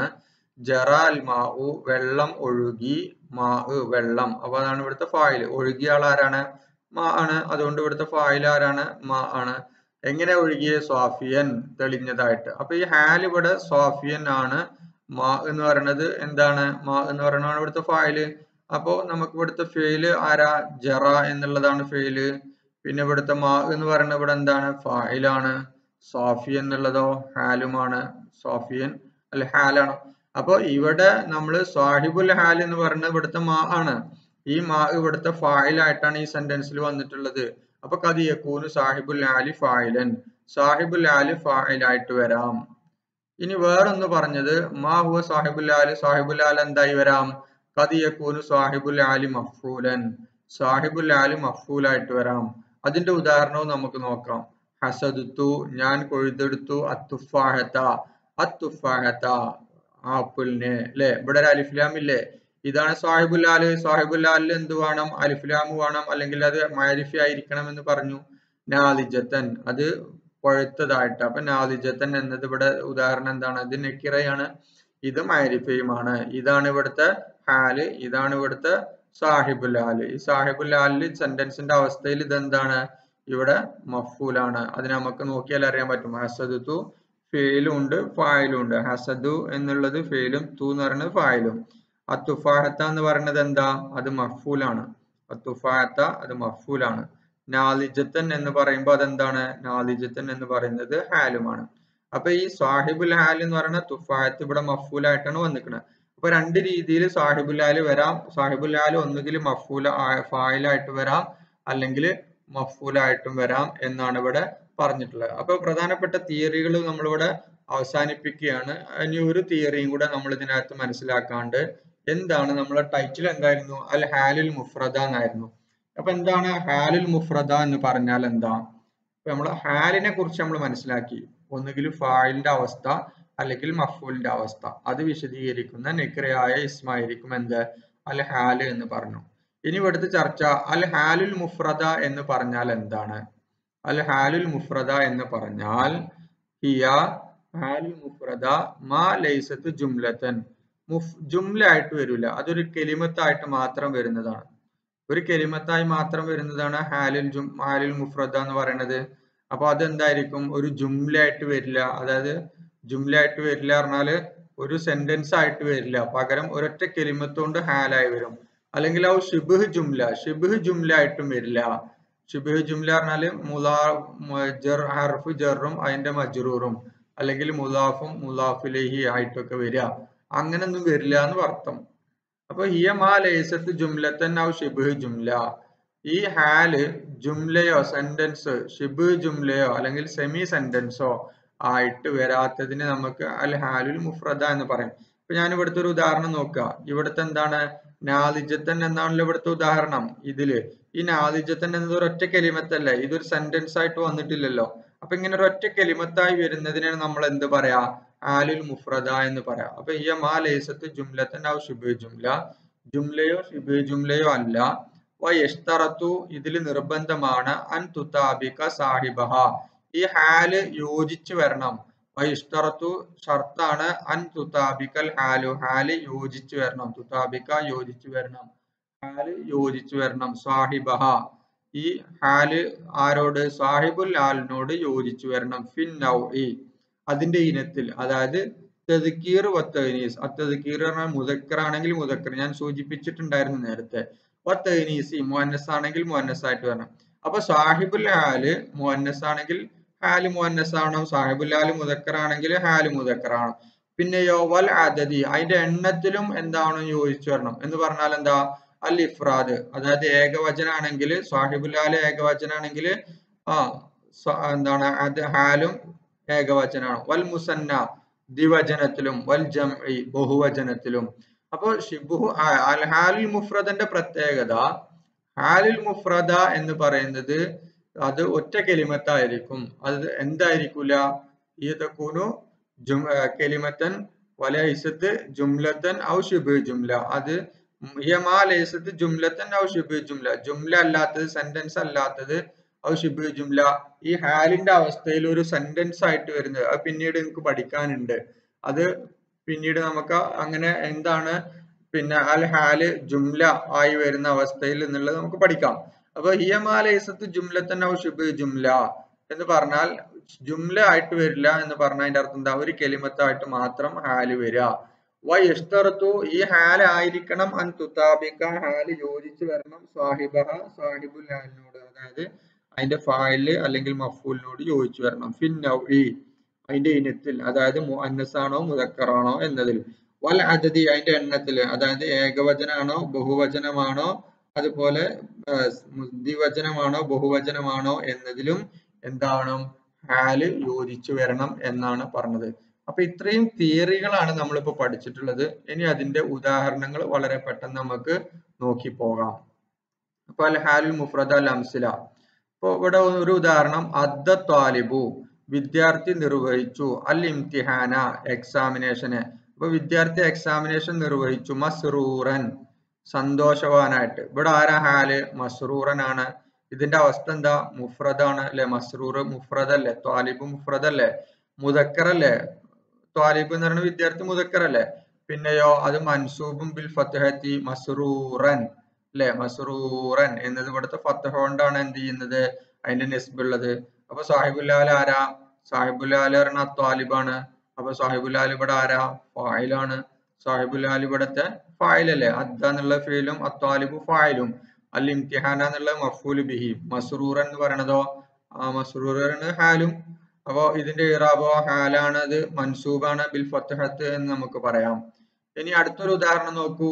ജറാൽ മാഉ വെള്ളം ഒഴുകി മാ വെള്ളം അപ്പൊ അതാണ് ഇവിടുത്തെ ഫായിൽ ഒഴുകിയ ആൾ ആരാണ് മാ ആണ് അതുകൊണ്ട് ഇവിടുത്തെ ഫായിൽ ആരാണ് മാ ആണ് എങ്ങനെ ഒഴുകിയ സ്വാഫിയൻ തെളിഞ്ഞതായിട്ട് അപ്പൊ ഈ ഹാൽ ഇവിടെ സ്വാഫിയൻ ആണ് മാ എന്ന് പറയുന്നത് എന്താണ് മാ എന്ന് പറയുന്നതാണ് ഇവിടുത്തെ ഫായില് അപ്പോ നമുക്ക് ഇവിടുത്തെ ഫെയില് ആരാ ജറ എന്നുള്ളതാണ് ഫെയില് പിന്നെ ഇവിടുത്തെ മാ എന്ന് പറയുന്നത് ഇവിടെ എന്താണ് ഫായിലാണ് സോഫി എന്നുള്ളതോ ഹാലുമാണ് സോഫിയൻ അല്ല ഹാലാണ് അപ്പൊ ഇവിടെ നമ്മൾ സാഹിബുൽ ഹാൽ എന്ന് പറയുന്നത് ഇവിടുത്തെ മാ ആണ് ഈ മാ ഇവിടുത്തെ ഫായിലായിട്ടാണ് ഈ സെന്റൻസിൽ വന്നിട്ടുള്ളത് അപ്പൊ കതിയക്കൂന് സാഹിബുൽ ഹാലി ഫായിലൻ സാഹിബുൽ ഹാലി ഫായിലായിട്ട് വരാം ഇനി വേറൊന്ന് പറഞ്ഞത് മാ ഹുവ സാഹിബുൽ ഹാല് സാഹിബുൽ ഹാൽ എന്തായി വരാം കതിയക്കൂന് സാഹിബുൽ ഹാലി മഫ്ഫൂലൻ സാഹിബുൽ ഹാലി മഫ്ഫൂലായിട്ട് വരാം അതിന്റെ ഉദാഹരണവും നമുക്ക് നോക്കാം ഹസദുത്തു ഞാൻ കൊഴുതെടുത്തു അത്തുഫാഹത്ത അത്തുഫാഹത്ത ആപ്പിളിന് അല്ലെ ഇവിടെ ഒരു അലിഫ്ലാം ഇല്ലേ ഇതാണ് സാഹിബുല്ലാല് സാഹിബുല്ലാലിൽ എന്ത് വേണം അലിഫ്ലാം വേണം അല്ലെങ്കിൽ അത് മാരിഫി ആയിരിക്കണം എന്ന് പറഞ്ഞു നാദിജത്തൻ അത് പഴുത്തതായിട്ട് അപ്പൊ നാദിജത്തൻ എന്നത് ഇവിടെ ഉദാഹരണം എന്താണ് അത് നെക്കിറയാണ് ഇത് മാരിഫയുമാണ് ഇതാണ് ഇവിടുത്തെ ഹാല് ഇതാണ് ഇവിടുത്തെ സാഹിബുല്ലാല് ഈ സാഹിബുല്ലാലിൽ സെന്റൻസിന്റെ അവസ്ഥയിൽ ഇതെന്താണ് ഇവിടെ മഫൂലാണ് അത് നമുക്ക് നോക്കിയാൽ അറിയാൻ പറ്റും ഹസദു ഫെയിലും ഉണ്ട് ഫായിലും ഉണ്ട് ഹസദു എന്നുള്ളത് ഫെയിലും തു എന്ന് പറയുന്നത് ഫായിലും അത്തുഫാഹത്ത എന്ന് പറയുന്നത് എന്താ അത് മഫൂലാണ് അത്തുഫാഹത്ത അത് മഫൂലാണ് നാലിജത്തൻ എന്ന് പറയുമ്പോൾ അതെന്താണ് നാലിജത്തൻ എന്ന് പറയുന്നത് ഹാലുമാണ് അപ്പൊ ഈ സാഹിബുൽ ഹാൽ എന്ന് പറയുന്ന തുഫാഹത്ത് ഇവിടെ മഫൂലായിട്ടാണ് വന്നിക്കുന്നത് അപ്പൊ രണ്ട് രീതിയിൽ സാഹിബുൽ ഹാൽ വരാം സാഹിബുൽ ഹാൽ ഒന്നുകിൽ മഫൂല ഫായിലായിട്ട് വരാം അല്ലെങ്കിൽ മഫൂലായിട്ടും വരാം എന്നാണ് ഇവിടെ പറഞ്ഞിട്ടുള്ളത് അപ്പൊ പ്രധാനപ്പെട്ട തിയറികൾ നമ്മളിവിടെ അവസാനിപ്പിക്കുകയാണ് ഇനി ഒരു തിയറിയും കൂടെ നമ്മൾ ഇതിനകത്ത് മനസ്സിലാക്കാണ്ട് എന്താണ് നമ്മളെ ടൈറ്റിൽ എന്തായിരുന്നു അൽ ഹാലുൽ മുഫ്രദ എന്നായിരുന്നു അപ്പൊ എന്താണ് ഹാലുൽ മുഫ്രദ എന്ന് പറഞ്ഞാൽ എന്താ അപ്പൊ നമ്മൾ ഹാലിനെ കുറിച്ച് നമ്മൾ മനസ്സിലാക്കി ഒന്നുകിൽ ഫായിലിന്റെ അവസ്ഥ അല്ലെങ്കിൽ മഫൂലിന്റെ അവസ്ഥ അത് വിശദീകരിക്കുന്ന നെക്രയായ ഇസ്മായിരിക്കും എന്ത് അൽ ഹാല് എന്ന് പറഞ്ഞു ഇനി ഇവിടുത്തെ ചർച്ച അൽ ഹാലുൽ മുഫ്രദ എന്ന് പറഞ്ഞാൽ എന്താണ് അൽ ഹാലുൽ മുഫ്രദ എന്ന് പറഞ്ഞാൽ ഹിയ ഹാലുൽ മുഫ്രദ മാ ലൈസത്ത് ജുംലത്തൻ മുഫ് ജുംല ആയിട്ട് വരില്ല അതൊരു കെലിമത്തായിട്ട് മാത്രം വരുന്നതാണ് ഒരു കെലിമത്തായി മാത്രം വരുന്നതാണ് ഹാലുൽ ജും ഹാലുൽ മുഫ്രദ എന്ന് പറയുന്നത് അപ്പൊ അതെന്തായിരിക്കും ഒരു ജുംല ആയിട്ട് വരില്ല അതായത് ജുംല ആയിട്ട് വരില്ല പറഞ്ഞാല് ഒരു സെന്റൻസ് ആയിട്ട് വരില്ല പകരം ഒരൊറ്റ കെലിമത്തോണ്ട് ഹാലായി വരും അല്ലെങ്കിൽ ആ ഷിബിഹ് ജുംല ഷിബിഹ് ജുംല ആയിട്ടും വരില്ല ഷിബിഹ് ജുംല പറഞ്ഞാല് മുലാ ജർ ഹർഫ് ജറും അതിന്റെ മജ്റൂറും അല്ലെങ്കിൽ മുലാഫും മുലാഫിലേഹി ആയിട്ടൊക്കെ വരിക അങ്ങനൊന്നും വരില്ല എന്ന് അർത്ഥം അപ്പൊ ഹിയ മാ ലൈസത്ത് ജുംലത്തൻ ഔ ഷിബിഹ് ജുംല ഈ ഹാല് ജുംലയോ സെന്റൻസ് ഷിബ് ജുംലയോ അല്ലെങ്കിൽ സെമി സെന്റൻസോ ആയിട്ട് വരാത്തതിന് നമുക്ക് അൽ ഹാലുൽ മുഫ്രദ എന്ന് പറയും ഇപ്പൊ ഞാൻ ഇവിടുത്തെ ഒരു ഉദാഹരണം നോക്കുക ഇവിടുത്തെ എന്താണ് നാദിജത്തൻ എന്നാണല്ലോ ഇവിടുത്തെ ഉദാഹരണം ഇതില് ഈ നാദിജത്തൻ എന്നത് ഒരൊറ്റ കെലിമത്തല്ലേ ഇതൊരു സെന്റൻസ് ആയിട്ട് വന്നിട്ടില്ലല്ലോ അപ്പൊ ഇങ്ങനെ ഒരൊറ്റ കെലിമത്തായി വരുന്നതിനാണ് നമ്മൾ എന്ത് പറയാ ആലുൽ മുഫ്രദ എന്ന് പറയാം അപ്പൊ ഈ മാ ലൈസത്ത് ജുംലത്തൻ ഔ ഷിബ് ജുംല ജുംലയോ ഷിബ് ജുംലയോ അല്ല വയഷ്തറത്തു ഇതിൽ നിർബന്ധമാണ് അൻ തുതാബിക സാഹിബഹ ഈ ഹാല് യോജിച്ചു വരണം വയഷ്തറത്തു ഷർത്താണ് അൻ തുതാബിക്കൽ ഹാലു ഹാല് യോജിച്ചു വരണം തുതാബിക യോജിച്ചു വരണം ഹാല് യോജിച്ചു വരണം സാഹിബഹ ഈ ഹാല് ആരോട് സാഹിബുൽ ഹാലിനോട് യോജിച്ചു വരണം ഫിൻ നൗ അതിന്റെ ഇനത്തിൽ അതായത് തെതുക്കീർ വത്തനീസ് അത്തതുക്കീർ പറഞ്ഞാൽ മുതക്കർ ആണെങ്കിൽ മുതക്കർ ഞാൻ സൂചിപ്പിച്ചിട്ടുണ്ടായിരുന്നു നേരത്തെ വത്തനീസി മുഹന്നസ് ആണെങ്കിൽ മുഹന്നസ് ആയിട്ട് വരണം അപ്പൊ സാഹിബുൽ ഹാല് മുഹന്നസ് ആണെങ്കിൽ ഹാല് മുഹന്നസ് ആണോ സാഹിബുൽ ഹാല് മുതക്കർ ആണെങ്കിൽ ഹാല് മുതക്കർ ആണ് പിന്നെയോ വൽ അതതി അതിന്റെ എണ്ണത്തിലും എന്താണ് യോജിച്ചു വരണം എന്ന് പറഞ്ഞാൽ എന്താ അൽ ഇഫ്രാദ് അതായത് ഏകവചനാണെങ്കിൽ സാഹിബുൽ ഹാല് ഏകവചനാണെങ്കിൽ ആ എന്താണ് അത് ഹാലും ഏകവചനാണ് വൽ മുസന്ന ദ്വിവചനത്തിലും വൽ ജംഇ ബഹുവചനത്തിലും അപ്പോൾ ഷിബുഹു അൽ ഹാലുൽ മുഫ്രദന്റെ പ്രത്യേകത ഹാലുൽ മുഫ്രദ എന്ന് പറയുന്നത് അത് ഒറ്റ കെലിമത്തായിരിക്കും അത് എന്തായിരിക്കൂല ഈ തക്കൂനു ജും കെലിമത്തൻ വലൈസത്ത് ജുംലത്തൻ ഔ ഷിബ് ജുംല അത് യമാ ലൈസത്ത് ജുംലത്തൻ ഔ ഷിബ് ജുംല ജുംല അല്ലാത്തത് സെന്റൻസ് അല്ലാത്തത് ഔ ഷിബ് ജുംല ഈ ഹാലിന്റെ അവസ്ഥയിൽ ഒരു സെന്റൻസ് ആയിട്ട് വരുന്നത് അത് പിന്നീട് നിങ്ങൾക്ക് പഠിക്കാനുണ്ട് അത് പിന്നീട് നമുക്ക് അങ്ങനെ എന്താണ് പിന്നെ അൽ ഹാല് ജുംല ആയി വരുന്ന അവസ്ഥയിൽ എന്നുള്ളത് നമുക്ക് പഠിക്കാം അപ്പൊ ഹിയമാലയസത്ത് ജുംലത്തൻ ഔ ഷിബ് ജുംല എന്ന് പറഞ്ഞാൽ ജുംല ആയിട്ട് വരില്ല എന്ന് പറഞ്ഞാൽ അതിന്റെ അർത്ഥം എന്താ ഒരു കെലിമത്തായിട്ട് മാത്രം ഹാല് വരിക വയഷ്തറത്തു ഈ ഹാല് ആയിരിക്കണം അൻ തുതാബിക്ക ഹാല് യോജിച്ച് വരണം സാഹിബഹ സാഹിബുൽ ഹാലിനോട് അതായത് അതിന്റെ ഫായില് അല്ലെങ്കിൽ മഫൂലിനോട് യോജിച്ചു വരണം ഫിൻ നൗഇ അതിന്റെ ഇനത്തിൽ അതായത് മുഅന്നസാണോ മുദക്കറാണോ എന്നതിൽ വൽ അദദി അതിന്റെ എണ്ണത്തിൽ അതായത് ഏകവചനാണോ ബഹുവചനമാണോ അതുപോലെ ദ്വിവചനമാണോ ബഹുവചനമാണോ എന്നതിലും എന്താണ് ഹാല് യോജിച്ചു വരണം എന്നാണ് പറഞ്ഞത് അപ്പൊ ഇത്രയും തിയറികളാണ് നമ്മളിപ്പോ പഠിച്ചിട്ടുള്ളത് ഇനി അതിന്റെ ഉദാഹരണങ്ങൾ വളരെ പെട്ടെന്ന് നമുക്ക് നോക്കി പോകാം അപ്പൊ അൽ ഹാലുൽ മുഫ്രദ അൽ അംസില ഇപ്പൊ ഇവിടെ ഒരു ഉദാഹരണം അദ്ദ ത്വാലിബു വിദ്യാർത്ഥി നിർവഹിച്ചു അൽ ഇംതിഹാന എക്സാമിനേഷന് അപ്പൊ വിദ്യാർത്ഥി എക്സാമിനേഷൻ നിർവഹിച്ചു മസ്റൂറൻ സന്തോഷവാനായിട്ട് ഇവിടെ ആരാ ഹാല് മസ്റൂറൻ ആണ് ഇതിന്റെ അവസ്ഥ എന്താ മുഫ്രദാണ് അല്ലെ മസ്റൂർ മുഫ്രദല്ലേ ത്വാലിബ് മുഫ്രദല്ലേ മുദക്കറല്ലേ ത്വാലിബ് എന്ന് പറയുന്ന വിദ്യാർത്ഥി മുദക്കറല്ലേ പിന്നെയോ അത് മൻസൂബും ബിൽ ഫത്തഹത്തി മസ്റൂറൻ അല്ലെ മസ്റൂറൻ എന്നത് ഇവിടുത്തെ ഫത്തഹ കൊണ്ടാണ് എന്ത് ചെയ്യുന്നത് അതിന്റെ നെസ്ബ് ഉള്ളത് അപ്പൊ സാഹിബുല്ലാൽ ആരാ സാഹിബുല്ലാൽ പറഞ്ഞ ത്വാലിബാണ് അപ്പൊ സാഹിബുല്ലാൽ ഇവിടെ ആരാ ഫായിലാണ് സാഹിബുല്ലാൽ ഇവിടത്തെ ഫായിലല്ലേ അദ്ദ എന്നുള്ള ഫീലും അത്വാലിബു ഫായിലും അൽ ഇംതിഹാന എന്നുള്ള മഫൂല് ബിഹി മസ്റൂർ എന്ന് പറയണതോ ആ മസ്റൂർ ഹാലും അപ്പോ ഇതിന്റെ ഇറാബോ ഹാലാണ് അത് മൻസൂബാണ് ബിൽ ഫത്തഹത്ത് എന്ന് നമുക്ക് പറയാം ഇനി അടുത്തൊരു ഉദാഹരണം നോക്കൂ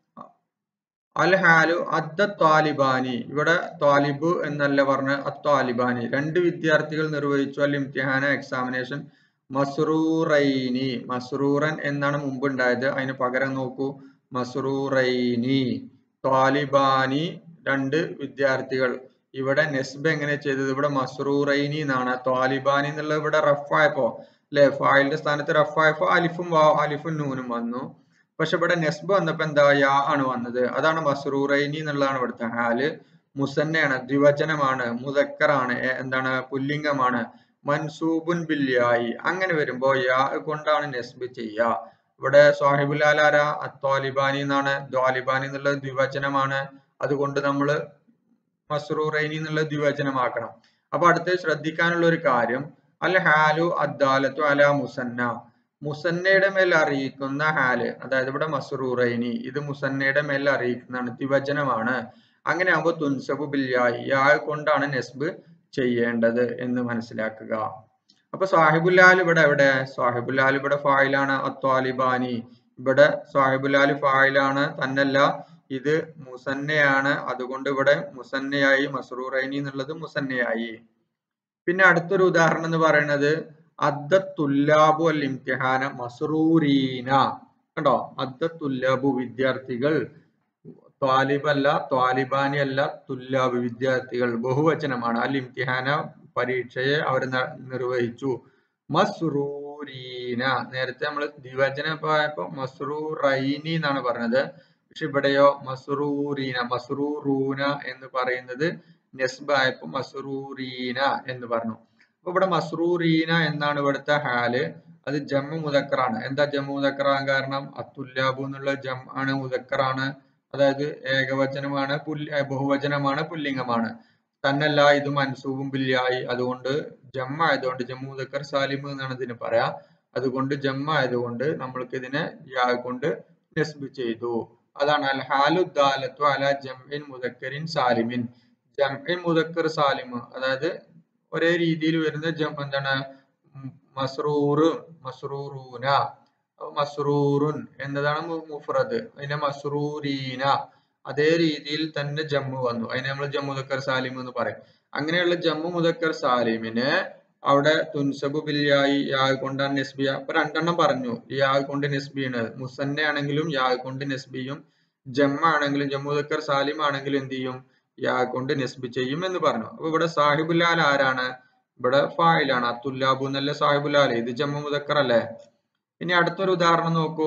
അൽ ഹാലു അദ്ദ ത്വാലിബാനി ഇവിടെ ത്വാലിബ് എന്നല്ല പറഞ്ഞ അത്വാലിബാനി രണ്ട് വിദ്യാർത്ഥികൾ നിർവഹിച്ചു അൽ ഇംതിഹാന എക്സാമിനേഷൻ മസ്റൂറൈനി മസ്റൂറൻ എന്നാണ് മുമ്പ് ഉണ്ടായത് അതിന് പകരം നോക്കൂ മസ്റൂറൈനി ത്വാലിബാനി രണ്ട് വിദ്യാർത്ഥികൾ ഇവിടെ നെസ്ബ് എങ്ങനെ ചെയ്തത് ഇവിടെ മസ്റൂറൈനി എന്നാണ് ത്വാലിബാനി എന്നുള്ളത് ഇവിടെ റഫായപ്പോ അല്ലെ ഫായിലിന്റെ സ്ഥാനത്ത് റഫായപ്പോ അലിഫും അലിഫും നൂനും വന്നു പക്ഷെ ഇവിടെ നെസ്ബ് വന്നപ്പോ എന്താ യാ ആണ് വന്നത് അതാണ് മസ്റൂറൈനി എന്നുള്ളതാണ് ഇവിടുത്തെ ഹാല് മുസന്നയാണ് ദ്വിവചനമാണ് മുദക്കറാണ് എന്താണ് പുല്ലിംഗമാണ് മൻസൂബുൻ ബില്യായി അങ്ങനെ വരുമ്പോ യാ കൊണ്ടാണ് നെസ്ബ് ചെയ്യുക ഇവിടെ സാഹിബുലാലാര അത്വാലിബാനി എന്നാണ് ദ്വാലിബാനി എന്നുള്ളത് ദ്വിവചനമാണ് അതുകൊണ്ട് നമ്മൾ മസ്റൂറൈനി എന്നുള്ള ദ്വിവചനമാക്കണം അപ്പൊ അടുത്ത് ശ്രദ്ധിക്കാനുള്ള ഒരു കാര്യം അൽ ഹാലു അദ്ദാലത്തു അല മുസന്ന മുസന്നയുടെ മേൽ അറിയിക്കുന്ന ഹാല് അതായത് ഇവിടെ മസ്റൂറൈനി ഇത് മുസന്നയുടെ മേൽ അറിയിക്കുന്നതാണ് ദ്വിവചനമാണ് അങ്ങനെ ആകുമ്പോൾ തുൻസബു ബില്യായി യാ കൊണ്ടാണ് നെസ്ബ് ചെയ്യേണ്ടത് എന്ന് മനസ്സിലാക്കുക അപ്പൊ സാഹിബുല്ലാൽ ഇവിടെ എവിടെ സാഹിബുല്ലാൽ ഇവിടെ ഫായിലാണ് അത്വാലിബാനി ഇവിടെ സാഹിബുല്ലാൽ ഫായിലാണ് തന്നല്ല ഇത് മുസന്നയാണ് അതുകൊണ്ട് ഇവിടെ മുസന്നയായി മസ്റൂറൈനി എന്നുള്ളത് മുസന്നയായി പിന്നെ അടുത്തൊരു ഉദാഹരണം എന്ന് പറയുന്നത് അദ്ദ തുല്ലാബു അൽ ഇംതിഹാന മസ്റൂരീന കണ്ടോ അദ്ദ തുല്ലാബു വിദ്യാർത്ഥികൾ ത്വാലിബ് അല്ല ത്വാലിബാനി അല്ല തുല്ലാബ് വിദ്യാർത്ഥികൾ ബഹുവചനമാണ് അൽ ഇംതിഹാന പരീക്ഷയെ അവർ നിർവഹിച്ചു മസ്റൂരീന നേരത്തെ നമ്മൾ ദ്വിവചനം പോയപ്പോ മസ്റൂറൈനി എന്നാണ് പറഞ്ഞത് പക്ഷെ ഇവിടെയോ മസ്റൂരീന മസ്റൂറൂന എന്ന് പറയുന്നത് നെസ്ബായപ്പോ മസ്റൂരീന എന്ന് പറഞ്ഞു അപ്പൊ ഇവിടെ മസ്റൂരീന എന്നാണ് ഇവിടുത്തെ ഹാല് അത് ജമ്മു മുതക്കറാണ് എന്താ ജമ്മു മുതക്കറാൻ കാരണം അത്തുല്ലാബു എന്നുള്ള ജം ആണ് മുതക്കറാണ് അതായത് ഏകവചനമാണ് പുല്ല് ബഹുവചനമാണ് പുല്ലിംഗമാണ് തന്നല്ല ഇത് മൻസൂബും ബില്ലായി അതുകൊണ്ട് ജമ്മ ആയതുകൊണ്ട് ജമ്മു മുതക്കർ സാലിം എന്നാണ് ഇതിന് പറയാ അതുകൊണ്ട് ജമ്മ ആയതുകൊണ്ട് നമ്മൾക്ക് ഇതിനെ യാ കൊണ്ട് നസ്ബ് ചെയ്തു അതാണ് അൽ ഹാലു ദാലത്തു അല ജംഇൻ മുദക്കരിൻ സാലിമിൻ ജംഇൻ മുദക്കർ സാലിം അതായത് ഒരേ രീതിയിൽ വരുന്ന ജം എന്താണ് മസ്റൂറ് മസ്റൂറൂന മസ്റൂറുൻ എന്നതാണ് മുഫ്രദ് അതിനെ മസ്റൂരീന അതേ രീതിയിൽ തന്നെ ജമ്മു വന്നു അതിനെ നമ്മൾ ജമ്മു മുദക്കർ സാലിം എന്ന് പറയും അങ്ങനെയുള്ള ജമ്മു മുദക്കർ സാലിമിന് അവിടെ തുൻസബു ബില്ലായി യാ കൊണ്ടാണ് നസ്ബിയ അപ്പൊ രണ്ടെണ്ണം പറഞ്ഞു യാ കൊണ്ട് നസ്ബിയാണ് മുസന്ന ആണെങ്കിലും യാ കൊണ്ട് നസ്ബിയും ജമ്മ ആണെങ്കിലും ജമ്മു മുദക്കർ സാലിം ആണെങ്കിലും എന്ത് ചെയ്യും യാ കൊണ്ട് നസ്ബി ചെയ്യും എന്ന് പറഞ്ഞു അപ്പൊ ഇവിടെ സാഹിബുല്ലാൽ ആരാണ് ഇവിടെ ഫായിലാണ് അത്തുല്ലാബു എന്നല്ല സാഹിബുല്ലാൽ ഇത് ജമ്മു മുദക്കർ അല്ലേ ഇനി അടുത്തൊരു ഉദാഹരണം നോക്കൂ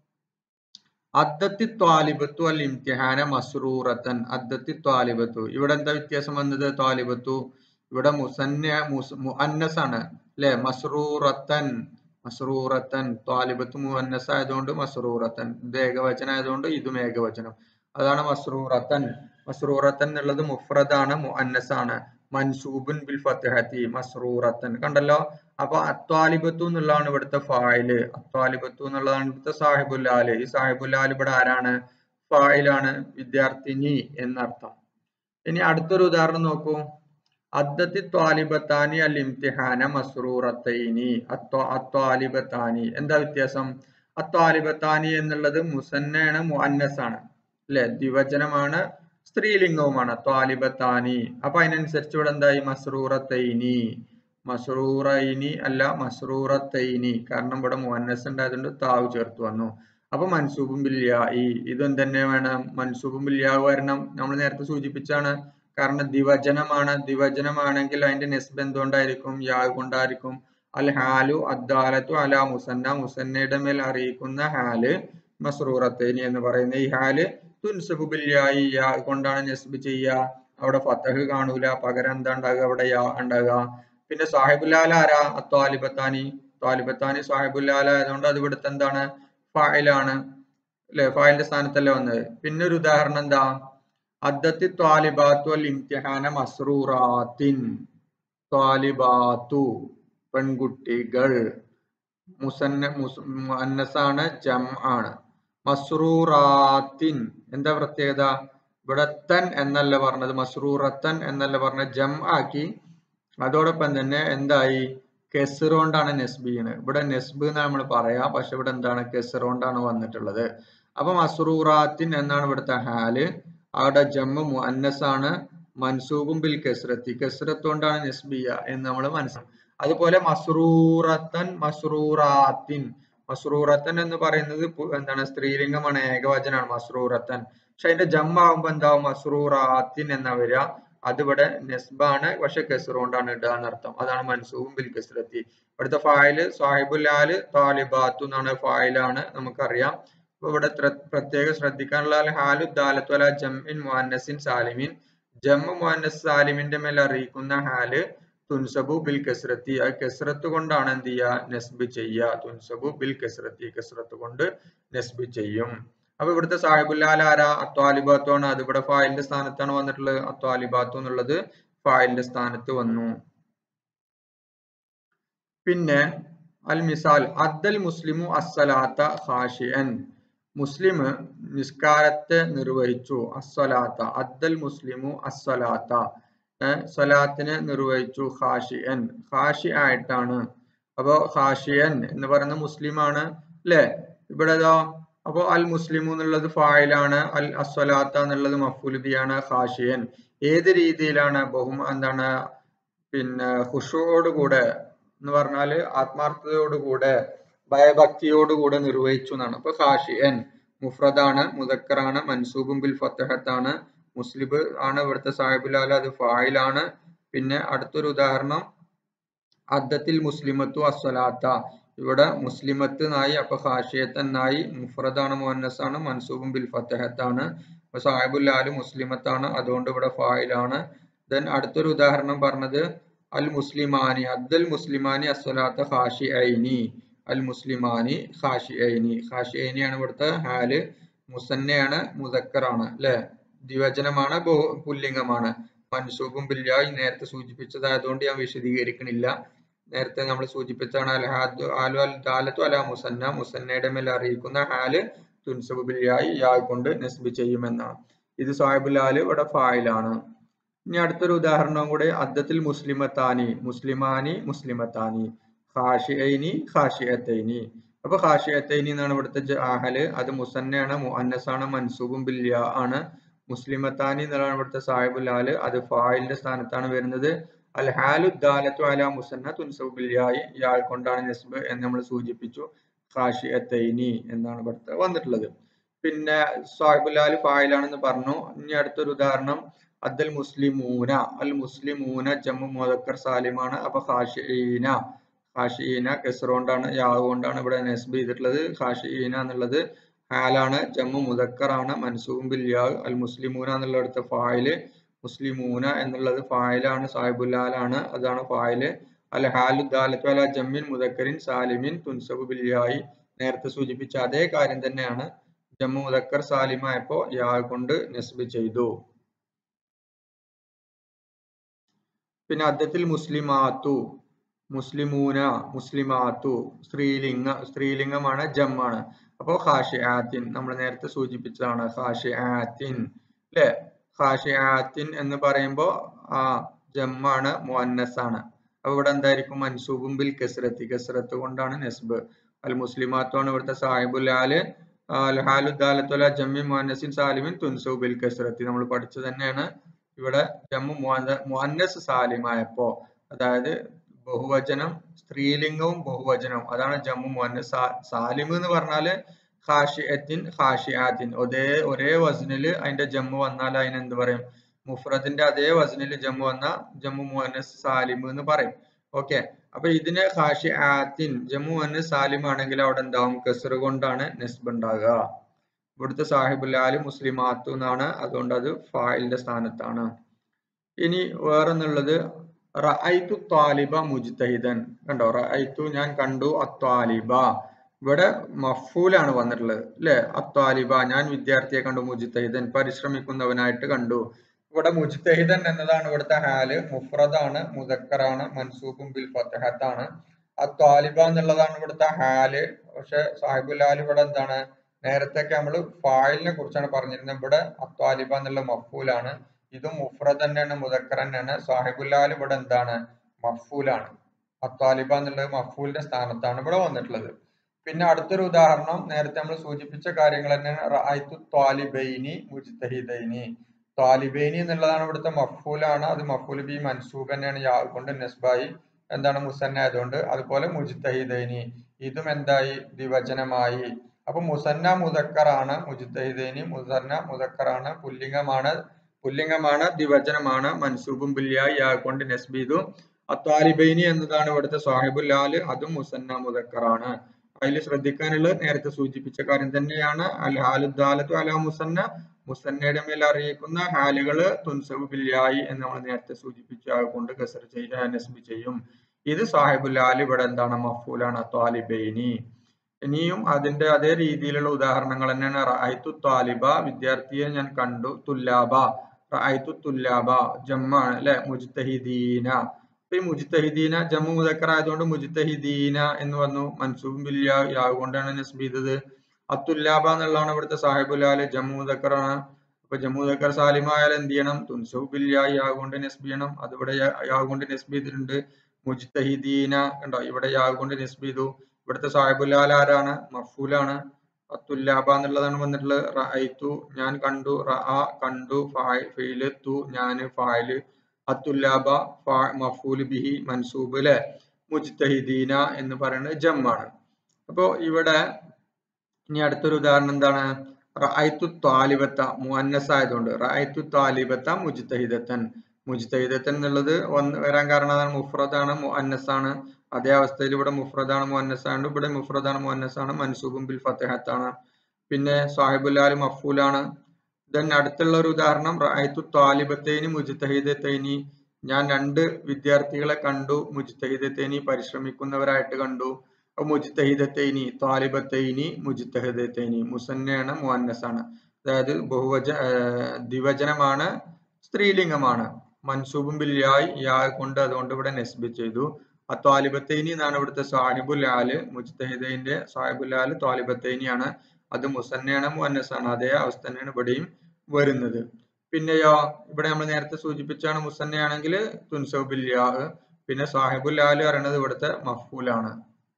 അദ്ദത്തി ത്വാലിബത്തു അൽ ഇംതിഹാന മസ്റൂറത്തൻ അദ്ദത്തി ത്വാലിബത്തു ഇവിടെ എന്താ വ്യത്യാസം വന്നത് ത്വാലിബത്തു ഇവിടെ മുസന്ന മുഅന്നസ് ആണ് അല്ലെ മസ്റൂറത്തൻ മസ്റൂറത്തൻ ത്വാലിബത്ത് മുഅന്നസ് ആയതുകൊണ്ട് മസ്റൂറത്തൻ ഇത് ഏകവചനം ആയതുകൊണ്ട് ഇതും ഏകവചനം അതാണ് മസ്റൂറത്തൻ മസ്റൂറത്തൻ എന്നുള്ളത് മുഫ്രദാണ് മുഅന്നസ് ആണ് മൻസൂബുൻ ബിൽ ഫത്ഹത്തി മസ്റൂറത്തൻ കണ്ടല്ലോ അപ്പൊ അത്വാലിബത്തു എന്നുള്ളതാണ് ഇവിടുത്തെ ഫായില് അത്വാലിബത്തു എന്നുള്ളതാണ് ഇവിടുത്തെ സാഹിബുല്ലാല് ഈ സാഹിബുല്ലാൽ ഇവിടെ ആരാണ് ഫായിലാണ് വിദ്യാർത്ഥിനി എന്നർത്ഥം ഇനി അടുത്തൊരു ഉദാഹരണം നോക്കൂ അദ്ദത്തി ത്വാലിബത്താനി അൽ ഇംതിഹാന മസ്റൂറത്തൈനി അത്വാലിബത്താനി എന്താ വ്യത്യാസം അത്വാലിബത്താനി എന്നുള്ളത് മുസന്നയാണ് മുഅന്നസ് ആണ് അല്ലെ ദ്വിവചനമാണ് സ്ത്രീലിംഗവുമാണ് ത്വാലിബത്താനി അപ്പൊ അതിനനുസരിച്ച് ഇവിടെ എന്തായി മസ്റൂറത്തൈനി മസ്റൂറൈനി അല്ല മസ്റൂറത്തൈനി കാരണം ഇവിടെ മുഹന്നസ് ഉണ്ടായതുകൊണ്ട് താവ് ചേർത്ത് വന്നു അപ്പൊ മൻസൂബും ബില്യായി ഇതും തന്നെ വേണം മൻസൂബും ബില്യാവ് വരണം നമ്മൾ നേരത്തെ സൂചിപ്പിച്ചാണ് കാരണം ദിവചനമാണ് ദിവചനമാണെങ്കിൽ അതിന്റെ നെസ്ബ് എന്തുകൊണ്ടായിരിക്കും യാ കൊണ്ടായിരിക്കും അൽ ഹാലു അദ്ദാലത്തു അല മുസന്ന മുസന്നയുടെ മേൽ അറിയിക്കുന്ന ഹാല് മസ്റൂറത്തൈനി എന്ന് പറയുന്ന ഈ ഹാല് തുൻസബു ബില്യായി യാ കൊണ്ടാണ് നെസ്ബ് ചെയ്യുക അവിടെ ഫത്തഹ് കാണൂല പകരം എന്താ ഉണ്ടാകുക അവിടെ യാ ഉണ്ടാകുക പിന്നെ സാഹിബുല്ലാല ആരാ അത്വാലിബത്താനി ത്വാലിബത്താനി സാഹിബുല്ലാല ആയതുകൊണ്ട് അത് ഇവിടുത്തെ എന്താണ് ഫായിലാണ് അല്ലെ ഫായിലിന്റെ സ്ഥാനത്തല്ലേ വന്നത് പിന്നെ ഒരു ഉദാഹരണം എന്താ അദ്ദത്തി ത്വാലിബാത്തു അൽ ഇംതിഹാന മസ്റൂറാത്തിൻ ത്വാലിബാത്തു പെൺകുട്ടികൾ മുസന്ന മുസന്നസാണ് ജം ആണ് മസ്റൂറാത്തിൻ എന്താ പ്രത്യേകത ഇവിടെ തൻ എന്നല്ല പറഞ്ഞത് മസ്റൂറത്തൻ എന്നല്ല പറഞ്ഞത് ജം ആക്കി അതോടൊപ്പം തന്നെ എന്തായി കെസർ കൊണ്ടാണ് നെസ്ബ് ചെയ്യുന്നത് ഇവിടെ നെസ്ബ് എന്ന് നമ്മൾ പറയാ പക്ഷെ ഇവിടെ എന്താണ് കെസർ കൊണ്ടാണ് വന്നിട്ടുള്ളത് അപ്പൊ മസ്റൂറാത്തിൻ എന്നാണ് ഇവിടുത്തെ ഹാല് അവിടെ ജമ്മു മുഅന്നസ് ആണ് മൻസൂബും ബിൽ കെസ്രത്തി കെസ്രത്ത് കൊണ്ടാണ് നെസ്ബിയ എന്ന് നമ്മൾ മനസ്സിലാക്കും അതുപോലെ മസ്റൂറത്തൻ മസ്റൂറാത്തിൻ മസ്റൂറത്തൻ എന്ന് പറയുന്നത് എന്താണ് സ്ത്രീലിംഗമാണ് ഏകവചനാണ് മസ്റൂറത്തൻ പക്ഷെ അതിന്റെ ജമ്മാവുമ്പോ എന്താവും മസ്റൂറാത്തിൻ എന്നാ വരിക അതിവിടെ നെസ്ബാണ് പക്ഷെ കെസർ കൊണ്ടാണ് ഇടുക എന്നർത്ഥം അതാണ് മൻസൂബും ബിൽ കെസ്രത്തി ഇവിടുത്തെ ഫായില് സാഹിബുല്ലാല് താലിബാത്തു എന്നാണ് ഫായിലാണ് നമുക്കറിയാം അപ്പൊ ഇവിടെ പ്രത്യേകം ശ്രദ്ധിക്കാനുള്ള ഹാലു ദാലത്തു അല ജംഇൻ മുഅന്നസിൻ സാലിമിൻ ജമ്മു മുഅന്നസ് സാലിമിന്റെ മേൽ അറിയിക്കുന്ന ഹാല് തുൻസബു ബിൽ കെസ്രത്തി അത് കെസ്രത്ത് കൊണ്ടാണ് എന്ത് ചെയ്യുക നെസ്ബ് ചെയ്യുക തുൻസബു ബിൽ കെസ്രത്തി കെസ്രത്ത് കൊണ്ട് നെസ്ബ് ചെയ്യും അപ്പൊ ഇവിടുത്തെ സാഹിബുല്ലാൽ ആരാ അത്വാലിബാത്തു ആണ് അത് ഇവിടെ ഫായിലിന്റെ സ്ഥാനത്താണ് വന്നിട്ടുള്ളത് അത്വാലിബാത്തു എന്നുള്ളത് ഫായിലിന്റെ സ്ഥാനത്ത് വന്നു പിന്നെ അൽ മിസാൽ അദ്ദൽ മുസ്ലിമു അസ്സലാത്ത ഖാഷിയൻ മുസ്ലിം നിസ്കാരത്തെ നിർവഹിച്ചു അസ്സലാത്ത അദ്ദൽ മുസ്ലിമു അസ്സലാത്ത സ്വലാത്തിനെ നിർവഹിച്ചു ഖാഷിയൻ ഖാഷി ആയിട്ടാണ് അപ്പോ ഖാഷിയൻ എന്ന് പറയുന്ന മുസ്ലിമാണ് അല്ലെ ഇവിടെ ഏതോ അപ്പോ അൽ മുസ്ലിമു എന്നുള്ളത് ഫായിലാണ് അൽ അസ്വലാത്ത എന്നുള്ളത് മഫുലുബിയാണ് ഖാഷിയൻ ഏത് രീതിയിലാണ് ബഹുമ എന്താണ് പിന്നെ ഹുഷോടുകൂടെ എന്ന് പറഞ്ഞാല് ആത്മാർത്ഥതയോടുകൂടെ ഭയഭക്തിയോടുകൂടെ നിർവഹിച്ചു എന്നാണ് അപ്പൊ ഖാഷിയൻ മുഫ്രദാണ് മുദക്കറാണ് മൻസൂബും ബിൽ ഫത്തഹത്താണ് മുസ്ലിബ് ആണ് ഇവിടുത്തെ സാഹിബുലാല അത് ഫായിലാണ് പിന്നെ അടുത്തൊരു ഉദാഹരണം അദ്ദത്തിൽ മുസ്ലിമത്തു അസ്വലാത്ത ഇവിടെ മുസ്ലിമത്ത് നായി അപ്പൊ ഖാഷിയത്ത് എന്നായി മുഫ്രദാണ് മുഹന്നസാണ് മൻസൂബും ബിൽ ഫത്തഹത്താണ് അപ്പൊ സാഹിബുൽ ആല് മുസ്ലിമത്താണ് അതുകൊണ്ട് ഇവിടെ ഫായിലാണ് ദെൻ അടുത്തൊരു ഉദാഹരണം പറഞ്ഞത് അൽ മുസ്ലിമാനി അദ്ദൽ മുസ്ലിമാനി അസ്വലാത്ത ഖാഷി ഐനി അൽ മുസ്ലിമാനി ഖാഷി ഐനി ഖാഷി ഐനിയാണ് ഇവിടുത്തെ ഹാല് മുസന്നയാണ് മുദക്കറാണ് അല്ലെ ദ്വിവചനമാണ് ബഹു പുല്ലിംഗമാണ് മൻസൂബും ബില്ലായി നേരത്തെ സൂചിപ്പിച്ചതായതുകൊണ്ട് ഞാൻ വിശദീകരിക്കണില്ല നേരത്തെ നമ്മൾ സൂചിപ്പിച്ചാണ് അൽ ഹാദു ആലു അൽ ദാലത്തു അല മുസന്ന മുസന്നയുടെ മേൽ അറിയിക്കുന്ന ഹാല് തുൻസബു ബില്ലായി യാ കൊണ്ട് നസ്ബി ചെയ്യുമെന്നാണ് ഇത് സാഹിബുൽ ആല് ഇവിടെ ഫായിലാണ് ഇനി അടുത്തൊരു ഉദാഹരണം കൂടെ അദ്ദത്തിൽ മുസ്ലിമത്താനി മുസ്ലിമാനി മുസ്ലിമത്താനി ഖാഷിഐനി ഖാഷിയത്തൈനി അപ്പൊ ഖാഷിയത്തൈനി എന്നാണ് ഇവിടുത്തെ ആഹല് അത് മുസന്നയാണ് മുഅന്നസാണ് മൻസൂബും ബില്യ ആണ് മുസ്ലിമത്താനി എന്നുള്ളതാണ് ഇവിടുത്തെ സാഹിബുൽ ആല് അത് ഫായിലിന്റെ സ്ഥാനത്താണ് വരുന്നത് അൽ ഹാലു ദാലത്തു അല മുസന്ന തുൻസബു ബില്യായി യാൾ കൊണ്ടാണ് നസ്ബ് എന്ന് നമ്മൾ സൂചിപ്പിച്ചു ഖാഷിയത്തൈനി എന്നാണ് ഇവിടുത്തെ വന്നിട്ടുള്ളത് പിന്നെ സാഹിബുൽ ആല് ഫായിലാണെന്ന് പറഞ്ഞു ഇനി അടുത്തൊരു ഉദാഹരണം അദ്ദൽ മുസ്ലിമൂന അൽ മുസ്ലിമൂന ജമ്മു മുദക്കർ സാലിമാണ് അപ്പൊ ഖാഷിഈന ഖാഷിഈന കെസർ കൊണ്ടാണ് യാവ് കൊണ്ടാണ് ഇവിടെ നസ്ബ് ചെയ്തിട്ടുള്ളത് ഖാഷിഈന എന്നുള്ളത് ഹാലാണ് ജമ്മു മുദക്കറാണ് മൻസൂബും ബിൽ യാ അൽ മുസ്ലിമൂന എന്നുള്ള അടുത്ത ഫായില് മുസ്ലിമൂന എന്നുള്ളത് ഫായിലാണ് സാഹിബുല്ലാലാണ് അതാണ് ഫായില് അൽ ഹാലു ദാലത്തു അല ജമ്മിൻ മുദക്കറിൻ സാലിമിൻ തുൻസബു ബിൽ യായി നേരത്തെ സൂചിപ്പിച്ച അതേ കാര്യം തന്നെയാണ് ജമ്മു മുദക്കർ സാലിമായപ്പോ യാ കൊണ്ട് നസ്ബ് ചെയ്തു പിന്നെ അദ്ദത്തിൽ മുസ്ലിമാത്തു മുസ്ലിമൂന മുസ്ലിമാത്തു സ്ത്രീലിംഗ സ്ത്രീലിംഗമാണ് ജമ്മാണ് അപ്പോ ഖാഷിആത്തിൻ നമ്മൾ നേരത്തെ സൂചിപ്പിച്ചതാണ് ഖാഷിആത്തിൻ അല്ലെ ഖാഷിആത്തിൻ എന്ന് പറയുമ്പോൾ ആ ജമ്മാണ് മുഅന്നസ് ആണ് അപ്പൊ ഇവിടെ എന്തായിരിക്കും മൻസൂബും ബിൽ കസ്രത്തി കസ്രത്ത് കൊണ്ടാണ് നസ്ബ് അൽ മുസ്ലിമാത്തു ആണ് ഇവിടുത്തെ സാഹിബുൽ ആല് ഹാലു ദാലത്തുല ജമ്മി മുഅന്നസിൻ സാലിമിൻ തുൻസു ബിൽ കസ്രത്തി നമ്മൾ പഠിച്ചു തന്നെയാണ് ഇവിടെ ജമ്മു മുഅന്നസ് സാലിമായപ്പോ അതായത് ബഹുവചനം സ്ത്രീലിംഗവും ബഹുവചനവും അതാണ് ജമ്മു മുഅന്നസ് സാലിം എന്ന് പറഞ്ഞാല് ഖാഷിയത്തിൻ ഖാഷിയാത്തിൻ ഒരേ ഒരേ വസനില് അതിന്റെ ജമ്മു വന്നാൽ അതിന് എന്ത് പറയും മുഫ്രദിന്റെ അതേ വസനില് ജമ്മു വന്ന ജമ്മു മുഅന്നസ് സാലിം എന്ന് പറയും ഓക്കെ അപ്പൊ ഇതിന് ഖാഷിയാത്തിൻ ജമ്മു മുഅന്നസ് സാലിം ആണെങ്കിൽ അവിടെ എന്താവും കസർ കൊണ്ടാണ് നസ്ബ് ഉണ്ടാകുക ഇവിടുത്തെ സാഹിബുല്ലാല് മുസ്ലിമാത്തു എന്നാണ് അതുകൊണ്ട് അത് ഫായിലിന്റെ സ്ഥാനത്താണ് ഇനി വേറൊന്നുള്ളത് റഅയ്തു താലിബ മുജ്തഹിദൻ കണ്ടോ റഅയ്തു ഞാൻ കണ്ടു അത്വാലിബ ഇവിടെ മഫൂലാണ് വന്നിട്ടുള്ളത് അല്ലെ അത്വാലിബ ഞാൻ വിദ്യാർത്ഥിയെ കണ്ടു മുജ്തഹിദൻ പരിശ്രമിക്കുന്നവനായിട്ട് കണ്ടു ഇവിടെ മുജ്തഹിദൻ എന്നതാണ് ഇവിടുത്തെ ഹാല് മുഫ്രദാണ് മുദക്കറാണ് മൻസൂബും ബിൽ ഫത്തഹത്താണ് അത്വാലിബ എന്നുള്ളതാണ് ഇവിടുത്തെ ഹാല് പക്ഷെ സാഹിബുൽ ഹാൽ ഇവിടെ എന്താണ് നേരത്തെ നമ്മൾ ഫായിലിനെ കുറിച്ചാണ് പറഞ്ഞിരുന്നത് ഇവിടെ അത്വാലിബ എന്നുള്ള മഫൂലാണ് ഇതും മുഫ്രദ് തന്നെയാണ് മുദക്കർ തന്നെയാണ് സാഹിബുല്ലാൽ ഇവിടെ എന്താണ് മഫൂലാണ് അത്വാലിബ എന്നുള്ളത് മഫൂലിന്റെ സ്ഥാനത്താണ് ഇവിടെ വന്നിട്ടുള്ളത് പിന്നെ അടുത്തൊരു ഉദാഹരണം നേരത്തെ നമ്മൾ സൂചിപ്പിച്ച കാര്യങ്ങൾ തന്നെയാണ് റഅയ്തു ത്വാലിബൈനി മുജ്തഹിദൈനി ത്വാലിബൈനി എന്നുള്ളതാണ് ഇവിടുത്തെ മഫൂലാണ് അത് മഫൂൽ ബി മൻസൂബ് തന്നെയാണ് യാ കൊണ്ട് നസ്ബായി എന്താണ് മുസന്ന ആയതുകൊണ്ട് അതുപോലെ മുജ്തഹിദൈനി ഇതും എന്തായി ദ്വിവചനമായി അപ്പൊ മുസന്ന മുദക്കറാണ് മുജ്തഹിദൈനി മുസന്ന മുദക്കറാണ് പുല്ലിംഗമാണ് പുല്ലിംഗമാണ് ദ്വിവചനമാണ് മൻസൂബും ബില്യായി യാ കൊണ്ട് നസ്ബീദു അത്വാലിബൈനി എന്നതാണ് ഇവിടുത്തെ സാഹിബുൽ ലാല് അതും മുസന്ന മുദക്കറാണ് അതിൽ ശ്രദ്ധിക്കാനുള്ളത് നേരത്തെ സൂചിപ്പിച്ച കാര്യം തന്നെയാണ് അൽ ഹാലുദ്ദാലത്തു അല മുസന്ന മുസന്നയുടെ മേൽ അറിയിക്കുന്ന ഹാലുകള് തുൻസബു ബില്യായി എന്ന് നമ്മൾ നേരത്തെ സൂചിപ്പിച്ച കൊണ്ട് ഗസർ ചെയ്ത് നസ്ബി ചെയ്യും ഇത് സാഹിബുൽ ലാല് ഇവിടെ എന്താണ് മഫൂലാണ് അത്വാലിബൈനി ഇനിയും അതിന്റെ അതേ രീതിയിലുള്ള ഉദാഹരണങ്ങൾ തന്നെയാണ് റഅയ്തു താലിബ വിദ്യാർത്ഥിയെ ഞാൻ കണ്ടു തുല്ലാബ റഅയ്തു തുല്ലാബ ജമ്മാണ് അല്ലെ മുജ്തഹിദീന ഈ മുജ്തഹിദീന ജമ്മു മുദക്കർ ആയതുകൊണ്ട് മുജ്തഹിദീന എന്ന് വന്നു മൻസൂബും ബില്യ യാവ് കൊണ്ടാണ് നസ്ബ് ചെയ്തത് അത്തുല്ലാബ എന്നുള്ളതാണ് ഇവിടുത്തെ സാഹിബുലാല് ജമ്മു മുദക്കറാണ് അപ്പൊ ജമ്മു മുദക്കർ സാലിമായാൽ എന്ത് ചെയ്യണം തുൻസൂബ് ബില്യ യാവ് കൊണ്ട് നസ്ബ് ചെയ്യണം അതിവിടെ യാവ് കൊണ്ട് നസ്ബ് ചെയ്തിട്ടുണ്ട് മുജ്തഹിദീന കണ്ടോ ഇവിടെ യാവ് കൊണ്ട് നസ്ബ് ചെയ്തു ഇവിടുത്തെ സാഹിബുലാൽ ആരാണ് മഫൂലാണ് അത്തുല്ലാബ എന്നുള്ളതാണ് വന്നിട്ടുള്ളത് റഅയ്തു ഞാൻ കണ്ടു റഅ കണ്ടു ഫായില് തു ഞാൻ ഫായില് അത്തുല്ലാബ മഫൂൽ ബിഹി മൻസൂബ് അല്ലെ മുജ്തഹിദീന എന്ന് പറയുന്നത് ജമ്മാണ് അപ്പോ ഇവിടെ ഇനി അടുത്തൊരു ഉദാഹരണം എന്താണ് റഅയ്തു താലിബത്ത മുഅന്നസ് ആയതുകൊണ്ട് റഅയ്തു താലിബത്ത മുജ്തഹിദത്തൻ മുജ്തഹിദത്തൻ എന്നുള്ളത് വന്ന് വരാൻ കാരണം അതാണ് മുഫ്രദാണ് മുഅന്നസാണ് അതേ അവസ്ഥയിൽ ഇവിടെ മുഫ്രദാണ് മുഅന്നസാണ് ഇവിടെ മുഫ്രദാണ് മുഅന്നസാണ് മൻസൂബും ബിൽ ഫത്തഹത്താണ് പിന്നെ സാഹിബുല്ലാൽ മഫൂലാണ് ദെൻ അടുത്തുള്ള ഒരു ഉദാഹരണം റഅയ്തു താലിബത്തൈനി മുജ്തഹിദത്തൈനി ഞാൻ രണ്ട് വിദ്യാർത്ഥികളെ കണ്ടു മുജ്തഹിദത്തൈനി പരിശ്രമിക്കുന്നവരായിട്ട് കണ്ടു മുജ്തഹിദത്തൈനി താലിബത്തൈനി മുജ്തഹിദത്തൈനി മുസന്നയാണ് മുഅന്നസാണ് അതായത് ബഹുവച ദ്വിവചനമാണ് സ്ത്രീലിംഗമാണ് മൻസൂബും ബിൽ യായ് യാ കൊണ്ട് അതുകൊണ്ട് ഇവിടെ നെസ്ബി ചെയ്തു ആ ത്വാലിബത്തൈനി എന്നാണ് ഇവിടുത്തെ സാഹിബുൽ ആല് മുജ്തഹിദൈന്റെ സാഹിബുൽ ആല് ത്വാലിബത്തൈനിയാണ് അത് മുസന്നയാണ് മുഅന്നസാണ് അതേ അവസ്ഥ തന്നെയാണ് ഇവിടെയും വരുന്നത് പിന്നെയോ ഇവിടെ നമ്മൾ നേരത്തെ സൂചിപ്പിച്ചാണ് മുസന്നയാണെങ്കിൽ തുൻസബിൽ യാ പിന്നെ സാഹിബുൽ ആല് പറയുന്നത് ഇവിടുത്തെ മഫൂലാണ്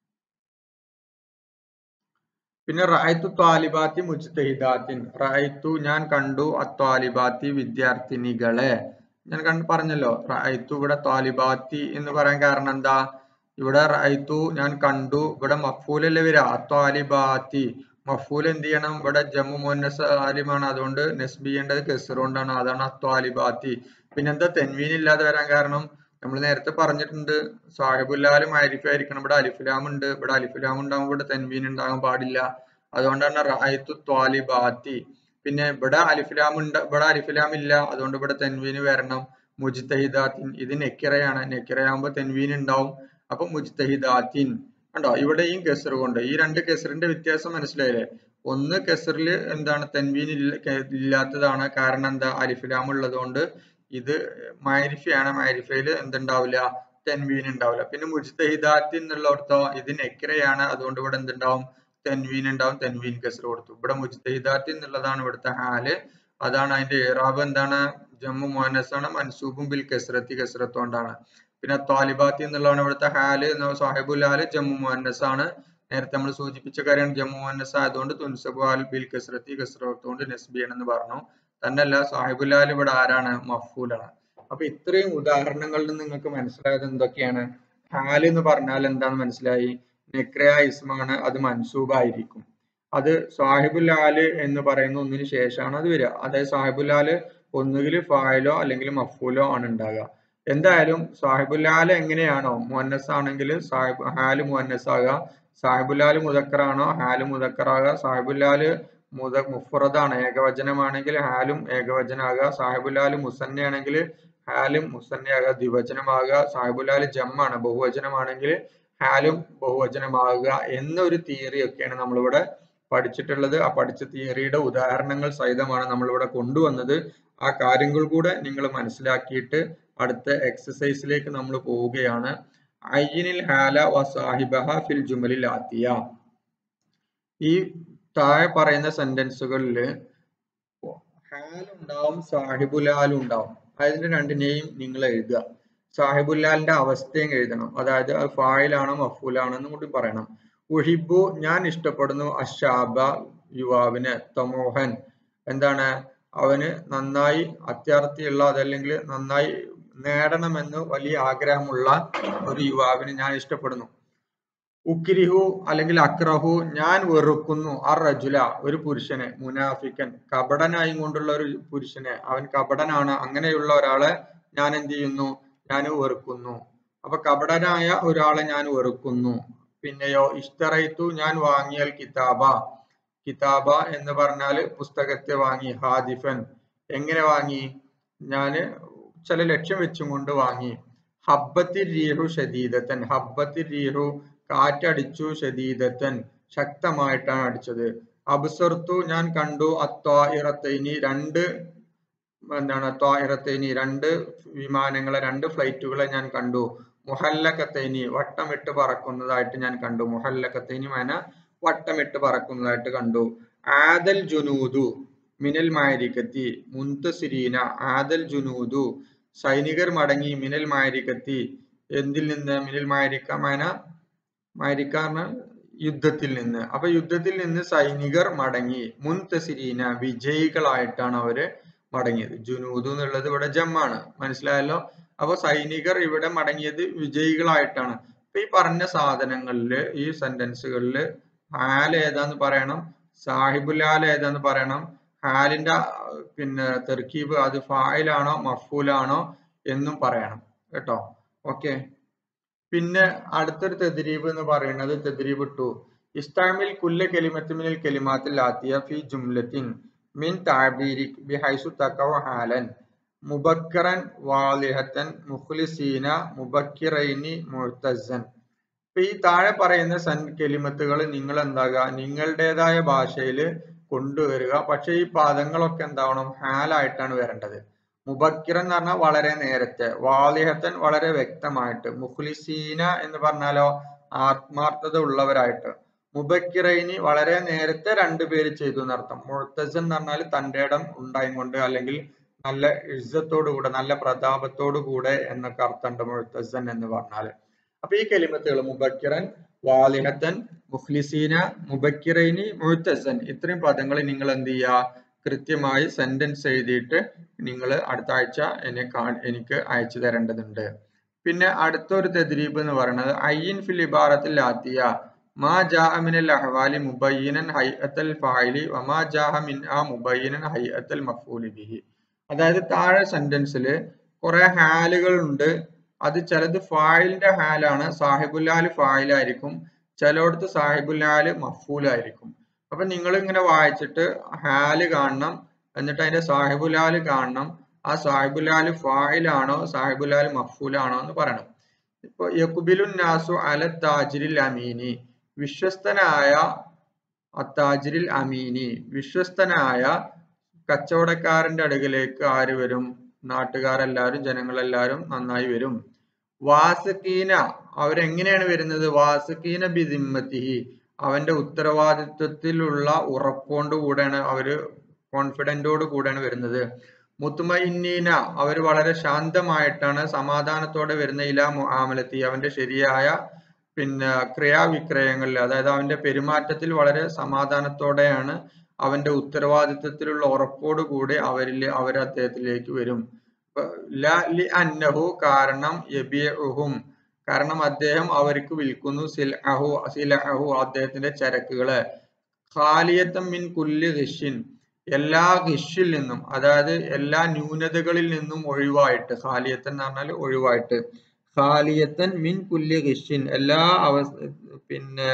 പിന്നെ റഅയ്തു ത്വാലിബാത്തി മുജ്തഹിദാത്തിൻ റഅയ്തു ഞാൻ കണ്ടു അത്വാലിബാത്തി വിദ്യാർത്ഥിനികളെ ഞാൻ കണ്ട് പറഞ്ഞല്ലോ റഅയ്തു ഇവിടെ ത്വാലിബാത്തി എന്ന് പറയാൻ കാരണം എന്താ ഇവിടെ റഅയ്തു ഞാൻ കണ്ടു ഇവിടെ മഫൂലല്ലേ വരിക അത്വാലിബാത്തി മഫൂൽ എന്ത് ചെയ്യണം ഇവിടെ ജമ്മു മുന്നസ് ആലിമാണ് അതുകൊണ്ട് നെസ്ബി ചെയ്യേണ്ടത് കെസർ കൊണ്ടാണ് അതാണ് അത്വാലിബാത്തി പിന്നെന്താ തെൻവീൻ ഇല്ലാതെ വരാൻ കാരണം നമ്മൾ നേരത്തെ പറഞ്ഞിട്ടുണ്ട് സാഹിബുല്ലാല് മാരിഫായിരിക്കണം ഇവിടെ അലിഫുലാം ഉണ്ട് ഇവിടെ അലിഫുലാം ഉണ്ടാകുമ്പോൾ ഇവിടെ തെൻവീൻ ഉണ്ടാകാൻ പാടില്ല അതുകൊണ്ടാണ് റഅയ്തു ത്വാലിബാത്തി പിന്നെ ഇവിടെ അലിഫുലാം ഉണ്ട് ഇവിടെ അലിഫുലാം ഇല്ല അതുകൊണ്ട് ഇവിടെ തെൻവീന് വരണം മുജ്തഹിദാത്തിൻ ഇത് നെക്കിറയാണ് നെക്കിറയാകുമ്പോൾ തെൻവീൻ ഉണ്ടാവും അപ്പൊ മുജ്തഹിദാത്തിൻ കണ്ടോ ഇവിടെയും കെസർ കൊണ്ട് ഈ രണ്ട് കെസറിന്റെ വ്യത്യാസം മനസ്സിലായില്ലേ ഒന്ന് കെസറിൽ എന്താണ് തെൻവീൻ ഇല്ലാത്തതാണ് കാരണം എന്താ അലിഫുലാം ഉള്ളത് കൊണ്ട് ഇത് മാരിഫയാണ് മാരിഫയിൽ എന്തുണ്ടാവില്ല തെൻവീൻ ഉണ്ടാവില്ല പിന്നെ മുജ്തഹിദാത്തി എന്നുള്ളടത്തോ ഇത് നെക്കിറയാണ് അതുകൊണ്ട് ഇവിടെ എന്തുണ്ടാവും തെൻവീൻ ഉണ്ടാവും തെൻവീൻ കെസർ കൊടുത്തു ഇവിടെ മുജ്തഹിദാത്തി എന്നുള്ളതാണ് ഇവിടുത്തെ ഹാല് അതാണ് അതിന്റെ ഇറാബ് എന്താണ് ജമ്മു മോനസാണ് മൻസൂബും ബിൽ കെസ്രത്തി കെസ്രത്ത് കൊണ്ടാണ് പിന്നെ താലിബാത്തി എന്നുള്ളതാണ് ഇവിടുത്തെ ഹാല് സാഹിബുൽ ഹാല് ജമ്മു മുഹന്നസ് ആണ് നേരത്തെ നമ്മൾ സൂചിപ്പിച്ച കാര്യമാണ് ജമ്മു മുഹന്നസ് ആയതുകൊണ്ട് തുൻസബു ഹാൽ ബിൽ കെസ്രത്തി കെസ്രത്ത് കൊണ്ട് നസ്ബി ആണെന്ന് പറഞ്ഞു തന്നല്ല സാഹിബുൽ ഹാൽ ഇവിടെ ആരാണ് മഫൂലാണ് അപ്പൊ ഇത്രയും ഉദാഹരണങ്ങളിൽ നിങ്ങൾക്ക് മനസ്സിലായത് എന്തൊക്കെയാണ് ഹാല് എന്ന് പറഞ്ഞാൽ എന്താന്ന് മനസ്സിലായി നെക്രയ ഇസ്മാണ് അത് മൻസൂബായിരിക്കും അത് സാഹിബുൽ ഹാല് എന്ന് പറയുന്ന ഒന്നിന് ശേഷമാണ് അത് വരിക അതായത് സാഹിബുൽ ഹാല് ഒന്നുകിൽ ഫായിലോ അല്ലെങ്കിൽ മഫൂലോ ആണ് ഉണ്ടാകുക എന്തായാലും സാഹിബുല്ലാല് എങ്ങനെയാണോ മുഹന്നസ് ആണെങ്കിൽ സാഹിബ് ഹാല് മുഹന്നസ് ആകുക സാഹിബുല്ലാല് മുതക്കറാണോ ഹാല് മുതക്കറാകുക സാഹിബുല്ലാല് മുത മുഫറദാണ് ഏകവചനമാണെങ്കിൽ ഹാലും ഏകവചനാകുക സാഹിബുല്ലാല് മുസന്നയാണെങ്കിൽ ഹാലും മുസന്നയാകുക ദ്വിവചനമാകുക സാഹിബുല്ലാല് ജമ്മാണ് ബഹുവചനമാണെങ്കിൽ ഹാലും ബഹുവചനമാകുക എന്നൊരു തിയറി ഒക്കെയാണ് നമ്മളിവിടെ പഠിച്ചിട്ടുള്ളത് ആ പഠിച്ച തിയറിയുടെ ഉദാഹരണങ്ങൾ സഹിതമാണ് നമ്മളിവിടെ കൊണ്ടുവന്നത് ആ കാര്യങ്ങൾ കൂടെ നിങ്ങൾ മനസ്സിലാക്കിയിട്ട് അടുത്ത എക്സസൈസിലേക്ക് നമ്മൾ പോവുകയാണ് അയ്യനിൽ ഹാല വ സാഹിബഹ ഫിൽ ജുമലിൽ ആത്തിയ ഈ താഴെ പറയുന്ന സെന്റൻസുകളിൽ ഹാലുണ്ടാവും സാഹിബുലാലും ഉണ്ടാവും അതിന്റെ രണ്ടിനെയും നിങ്ങൾ എഴുതുക സാഹിബുല്ലാലിന്റെ അവസ്ഥയും എഴുതണം അതായത് അത് ഫായിലാണോ മഫൂലാണോ എന്നും കൂടി പറയണം ഉഹിബു ഞാൻ ഇഷ്ടപ്പെടുന്നു അഷാബ യുവാവിന് തമോഹൻ എന്താണ് അവന് നന്നായി അത്യാർത്ഥിയുള്ള അതല്ലെങ്കിൽ നന്നായി നേടണമെന്ന് വലിയ ആഗ്രഹമുള്ള ഒരു യുവാവിനെ ഞാൻ ഇഷ്ടപ്പെടുന്നു ഉക്രിഹു അല്ലെങ്കിൽ അക്രഹു ഞാൻ വെറുക്കുന്നു അർ റജുല ഒരു പുരുഷനെ മുനാഫിക്കൻ കപടനായി കൊണ്ടുള്ള ഒരു പുരുഷനെ അവൻ കപടനാണ് അങ്ങനെയുള്ള ഒരാളെ ഞാൻ എന്ത് ചെയ്യുന്നു ഞാൻ വെറുക്കുന്നു അപ്പൊ കപടനായ ഒരാളെ ഞാൻ വെറുക്കുന്നു പിന്നെയോ ഇഷ്ടറൈത്തു ഞാൻ വാങ്ങിയാൽ കിതാബ കിതാബ എന്ന് പറഞ്ഞാല് പുസ്തകത്തെ വാങ്ങി ഹാദിഫൻ എങ്ങനെ വാങ്ങി ഞാന് ചില ലക്ഷ്യം വെച്ചും കൊണ്ട് വാങ്ങി ഹബ്ബത്തി റീഹു ഷദീദത്തൻ ഹബ്ബത്തി റീഹു കാറ്റടിച്ചു ഷദീദത്തൻ ശക്തമായിട്ടാണ് അടിച്ചത് അബ്സർത്തു ഞാൻ കണ്ടു അത്വായിറത്തൈനി രണ്ട് എന്താണ് ത്വായിറത്തൈനി രണ്ട് വിമാനങ്ങളെ രണ്ട് ഫ്ലൈറ്റുകളെ ഞാൻ കണ്ടു മുഹല്ലക്കത്തൈനി വട്ടമിട്ട് പറക്കുന്നതായിട്ട് ഞാൻ കണ്ടു മുഹല്ലക്കത്തൈനി മന വട്ടമിട്ട് പറക്കുന്നതായിട്ട് കണ്ടു ആദൽ ജുനൂദു മിനൽ മാരിക്കത്തി മുന്തസിരീന ആദൽ ജുനൂദു സൈനികർ മടങ്ങി മിനൽ മാരിക്കത്തി എന്തിൽ നിന്ന് മിനൽ മാരിക്ക മന മാരിക്ക യുദ്ധത്തിൽ നിന്ന് അപ്പൊ യുദ്ധത്തിൽ നിന്ന് സൈനികർ മടങ്ങി മുൻതസിരീന വിജയികളായിട്ടാണ് അവര് മടങ്ങിയത് ജുനൂദ് എന്നുള്ളത് ഇവിടെ ജമ്മാണ് മനസ്സിലായല്ലോ അപ്പൊ സൈനികർ ഇവിടെ മടങ്ങിയത് വിജയികളായിട്ടാണ് അപ്പൊ ഈ പറഞ്ഞ സാധനങ്ങളില് ഈ സെന്റൻസുകളില് ഹാൽ ഏതാന്ന് പറയണം സാഹിബുൽ ഹാൽ ഏതാന്ന് പറയണം ഹാലിന്റെ പിന്നെ തെർക്കീബ് അത് ഫായിലാണോ മഫൂലാണോ എന്നും പറയണം കേട്ടോ ഓക്കെ പിന്നെ അടുത്തൊരു തെദ്രീബ് എന്ന് പറയുന്നത് തെദ്രീബ് ടു ഇസ്താമിൽ കുല്ല കെലിമത്തിമിനിൽ കെലിമാത്തിൽ ആത്തിയ ഫി ജുംലത്തിൻ മിൻ താബീരിക് ബിഹൈസു തക്കവ ഹാലൻ മുബക്കറൻ വാലിഹത്തൻ മുഖ്ലിസീന മുബക്കിറൈനി മുഴ്ത്തസൻ ഇപ്പൊ ഈ താഴെ പറയുന്ന സൻ കെലിമത്തുകൾ നിങ്ങൾ എന്താകുക നിങ്ങളുടേതായ ഭാഷയിൽ കൊണ്ടുവരിക പക്ഷെ ഈ പദങ്ങളൊക്കെ എന്താവണം ഹാലായിട്ടാണ് വരേണ്ടത് മുബക്കിറൻ എന്ന് പറഞ്ഞാൽ വളരെ നേരത്തെ വാലിഹത്തൻ വളരെ വ്യക്തമായിട്ട് മുഖ്ലിസീന എന്ന് പറഞ്ഞാലോ ആത്മാർത്ഥത ഉള്ളവരായിട്ട് മുബക്കിറൈനി വളരെ നേരത്തെ രണ്ടുപേര് ചെയ്തു എന്നർത്ഥം മുഴത്തസൻ എന്ന് പറഞ്ഞാൽ തന്റെ ഇടം ഉണ്ടായിക്കൊണ്ട് അല്ലെങ്കിൽ നല്ല ഇജ്ജത്തോടു കൂടെ നല്ല പ്രതാപത്തോടു കൂടെ എന്നൊക്കെ അർത്ഥമുണ്ട് മുഴത്തസൻ എന്ന് പറഞ്ഞാല് അപ്പൊ ഈ കെലിമത്തുകൾ മുബക്കിറൻ വാലിഹത്തൻ മുഖ്ലിസീന മുബക്കിറൈനി മുഴത്തസൻ ഇത്രയും പദങ്ങൾ നിങ്ങൾ എന്ത് ചെയ്യുക കൃത്യമായി സെന്റൻസ് എഴുതിയിട്ട് നിങ്ങൾ അടുത്ത ആഴ്ച എന്നെ കാ എനിക്ക് അയച്ചു തരേണ്ടതുണ്ട് പിന്നെ അടുത്തൊരു തെദ്രീബ് എന്ന് പറയുന്നത് അയ്യിൻ ഫിൽ ഇബാറത്തിൽ ആത്തിയ മാ ജാഹ മിനൽ അഹ്വാലി മുബയ്യനൻ ഹൈഅത്തൽ ഫായിലി വമാ ജാഹ മിൻ ആ മുബയ്യനൻ ഹൈഅത്തൽ മഫൂലി ബിഹി അതായത് താഴെ സെന്റൻസിൽ കുറെ ഹാലുകൾ ഉണ്ട് അത് ചിലത് ഫായിലിന്റെ ഹാലാണ് സാഹിബുല്ലാല് ഫായിലായിരിക്കും ചിലയിടത്ത് സാഹിബുല്ലാല് മഫൂലായിരിക്കും അപ്പൊ നിങ്ങൾ ഇങ്ങനെ വായിച്ചിട്ട് ഹാല് കാണണം എന്നിട്ട് അതിന്റെ സാഹിബുലാല് കാണണം ആ സാഹിബുലാല് ഫായിലാണോ സാഹിബുലാല് മഫൂലാണോ എന്ന് പറയണം ഇപ്പൊ യക്കുബിലുൻ നാസു അല താജിരിൽ അമീനി വിശ്വസ്തനായ അത്താജിരിൽ അമീനി വിശ്വസ്തനായ കച്ചവടക്കാരന്റെ അടുകിലേക്ക് ആര് വരും നാട്ടുകാരെല്ലാരും ജനങ്ങളെല്ലാരും നന്നായി വരും വാസക്കീന അവരെങ്ങനെയാണ് വരുന്നത് വാസക്കീന ബിദിമ്മത്തിഹി അവന്റെ ഉത്തരവാദിത്വത്തിലുള്ള ഉറപ്പോണ്ട് കൂടെയാണ് അവര് കോൺഫിഡന്റോട് കൂടെയാണ് വരുന്നത് മുത്തുമയിന്നീന അവർ വളരെ ശാന്തമായിട്ടാണ് സമാധാനത്തോടെ വരുന്ന ഇലാ മുആമലത്തി അവന്റെ ശരിയായ പിന്നെ ക്രിയാവിക്രയങ്ങളിൽ അതായത് അവന്റെ പെരുമാറ്റത്തിൽ വളരെ സമാധാനത്തോടെയാണ് അവന്റെ ഉത്തരവാദിത്വത്തിലുള്ള ഉറപ്പോട് കൂടി അവരിൽ അവർ അദ്ദേഹത്തിലേക്ക് വരും അന്നഹു കാരണം യബിയഹും കാരണം അദ്ദേഹം അവർക്ക് വിൽക്കുന്നു സിൽഅഹു സിലഅഹു അദ്ദേഹത്തിന്റെ ചരക്കുകള് ഖാലിയത്തം മിൻ കുല്ലി ഹിഷിൻ എല്ലാ ഹിഷിൽ നിന്നും അതായത് എല്ലാ ന്യൂനതകളിൽ നിന്നും ഒഴിവായിട്ട് ഖാലിയത്തൻ എന്ന് പറഞ്ഞാൽ ഒഴിവായിട്ട് ഖാലിയത്തൻ മിൻ കുല്ലി ഹിഷിൻ എല്ലാ അവസ്ഥ പിന്നെ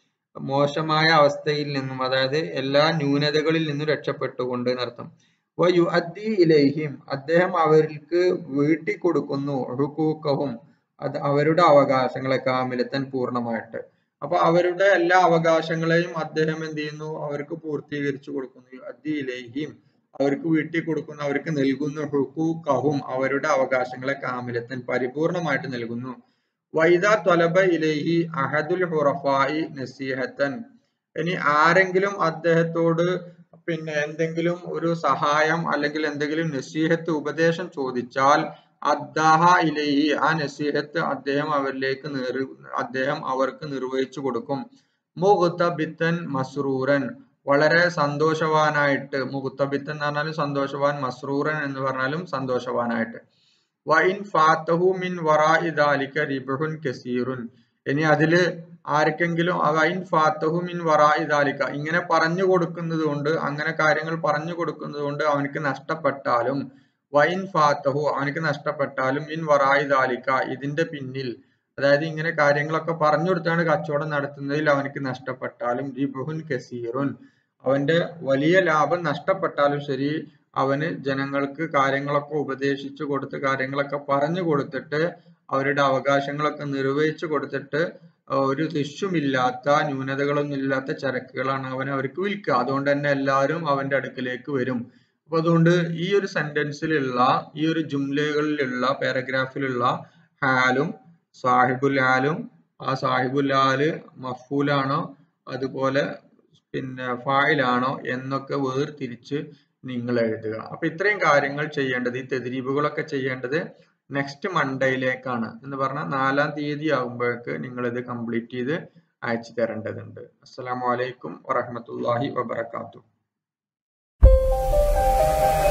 മോശമായ അവസ്ഥയിൽ നിന്നും അതായത് എല്ലാ ന്യൂനതകളിൽ നിന്നും രക്ഷപ്പെട്ടുകൊണ്ട് എന്നർത്ഥം വയു അദ്ദി ഇലൈഹിം അദ്ദേഹം അവർക്ക് വീട്ടി കൊടുക്കുന്നു ഹുക്കൂക്കവും അത് അവരുടെ അവകാശങ്ങളെ കാമിലത്തൻ പൂർണ്ണമായിട്ട് അപ്പൊ അവരുടെ എല്ലാ അവകാശങ്ങളെയും അദ്ദേഹം എന്ത് ചെയ്യുന്നു അവർക്ക് പൂർത്തീകരിച്ചു കൊടുക്കുന്നു അദ്ദി ഇലൈഹിം അവർക്ക് വീട്ടി കൊടുക്കുന്നു അവർക്ക് നൽകുന്നു ഹുക്കൂക്കഹും അവരുടെ അവകാശങ്ങളെ കാമിലത്തൻ പരിപൂർണമായിട്ട് നൽകുന്നു വൈദ തൊലബ ഇലൈഹി അഹദുൽ ഹുറഫായി നസീഹത്തൻ ഇനി ആരെങ്കിലും അദ്ദേഹത്തോട് പിന്നെ എന്തെങ്കിലും ഒരു സഹായം അല്ലെങ്കിൽ എന്തെങ്കിലും നസീഹത്ത് ഉപദേശം ചോദിച്ചാൽ അദ്ദാഹ ഇലൈഹി ആ നസീഹത്ത് അദ്ദേഹം അവരിലേക്ക് നിർ അദ്ദേഹം അവർക്ക് നിർവഹിച്ചു കൊടുക്കും മുഹത്തബിത്തൻ മസ്രൂറൻ വളരെ സന്തോഷവാനായിട്ട് മുഹത്തബിത്തൻ എന്ന് പറഞ്ഞാലും സന്തോഷവാൻ മസ്രൂറൻ എന്ന് പറഞ്ഞാലും സന്തോഷവാനായിട്ട് വൈൻ ഫാത്തഹു മിൻ വറാഇ ദാലിക റിബഹുൻ കസീറുൻ ഇനി അതില് ആർക്കെങ്കിലും വൈൻ ഫാത്തഹു മിൻ വറാഇ ദാലിക ഇങ്ങനെ പറഞ്ഞു കൊടുക്കുന്നത് കൊണ്ട് അങ്ങനെ കാര്യങ്ങൾ പറഞ്ഞു കൊടുക്കുന്നത് കൊണ്ട് അവനക്ക് നഷ്ടപ്പെട്ടാലും വൈൻ ഫാത്തഹു അവനക്ക് നഷ്ടപ്പെട്ടാലും മിൻ വറാഇ ദാലിക ഇതിന്റെ പിന്നിൽ അതായത് ഇങ്ങനെ കാര്യങ്ങളൊക്കെ പറഞ്ഞു കൊടുത്താണ് കച്ചവടം നടത്തുന്നതിൽ അവനക്ക് നഷ്ടപ്പെട്ടാലും റിബഹുൻ കസീറുൻ അവന്റെ വലിയ ലാഭം നഷ്ടപ്പെട്ടാലും ശരി അവന് ജനങ്ങൾക്ക് കാര്യങ്ങളൊക്കെ ഉപദേശിച്ചു കൊടുത്ത് കാര്യങ്ങളൊക്കെ പറഞ്ഞു കൊടുത്തിട്ട് അവരുടെ അവകാശങ്ങളൊക്കെ നിർവഹിച്ചു കൊടുത്തിട്ട് ഒരു തിഷുമില്ലാത്ത ന്യൂനതകളൊന്നും ഇല്ലാത്ത ചരക്കുകളാണ് അവൻ അവർക്ക് വിൽക്കുക അതുകൊണ്ട് തന്നെ എല്ലാവരും അവന്റെ അടുക്കിലേക്ക് വരും അപ്പൊ അതുകൊണ്ട് ഈ ഒരു സെന്റൻസിലുള്ള ഈ ഒരു ജുംലകളിലുള്ള പാരഗ്രാഫിലുള്ള ഹാലും സാഹിബുൽ ഹാലും ആ സാഹിബുൽ ഹാല് മഫൂലാണോ അതുപോലെ പിന്നെ ഫായിലാണോ എന്നൊക്കെ വേർതിരിച്ച് നിങ്ങൾ എഴുതുക അപ്പൊ ഇത്രയും കാര്യങ്ങൾ ചെയ്യേണ്ടത് ഈ തെതിരീബുകളൊക്കെ ചെയ്യേണ്ടത് നെക്സ്റ്റ് മൺഡേയിലേക്കാണ് എന്ന് പറഞ്ഞാൽ നാലാം തീയതി ആകുമ്പോഴേക്ക് നിങ്ങൾ ഇത് കംപ്ലീറ്റ് ചെയ്ത് അയച്ചു തരേണ്ടതുണ്ട് അസ്സലാമു അലൈക്കും വറഹമത്തല്ലാഹി വബർക്കാത്തു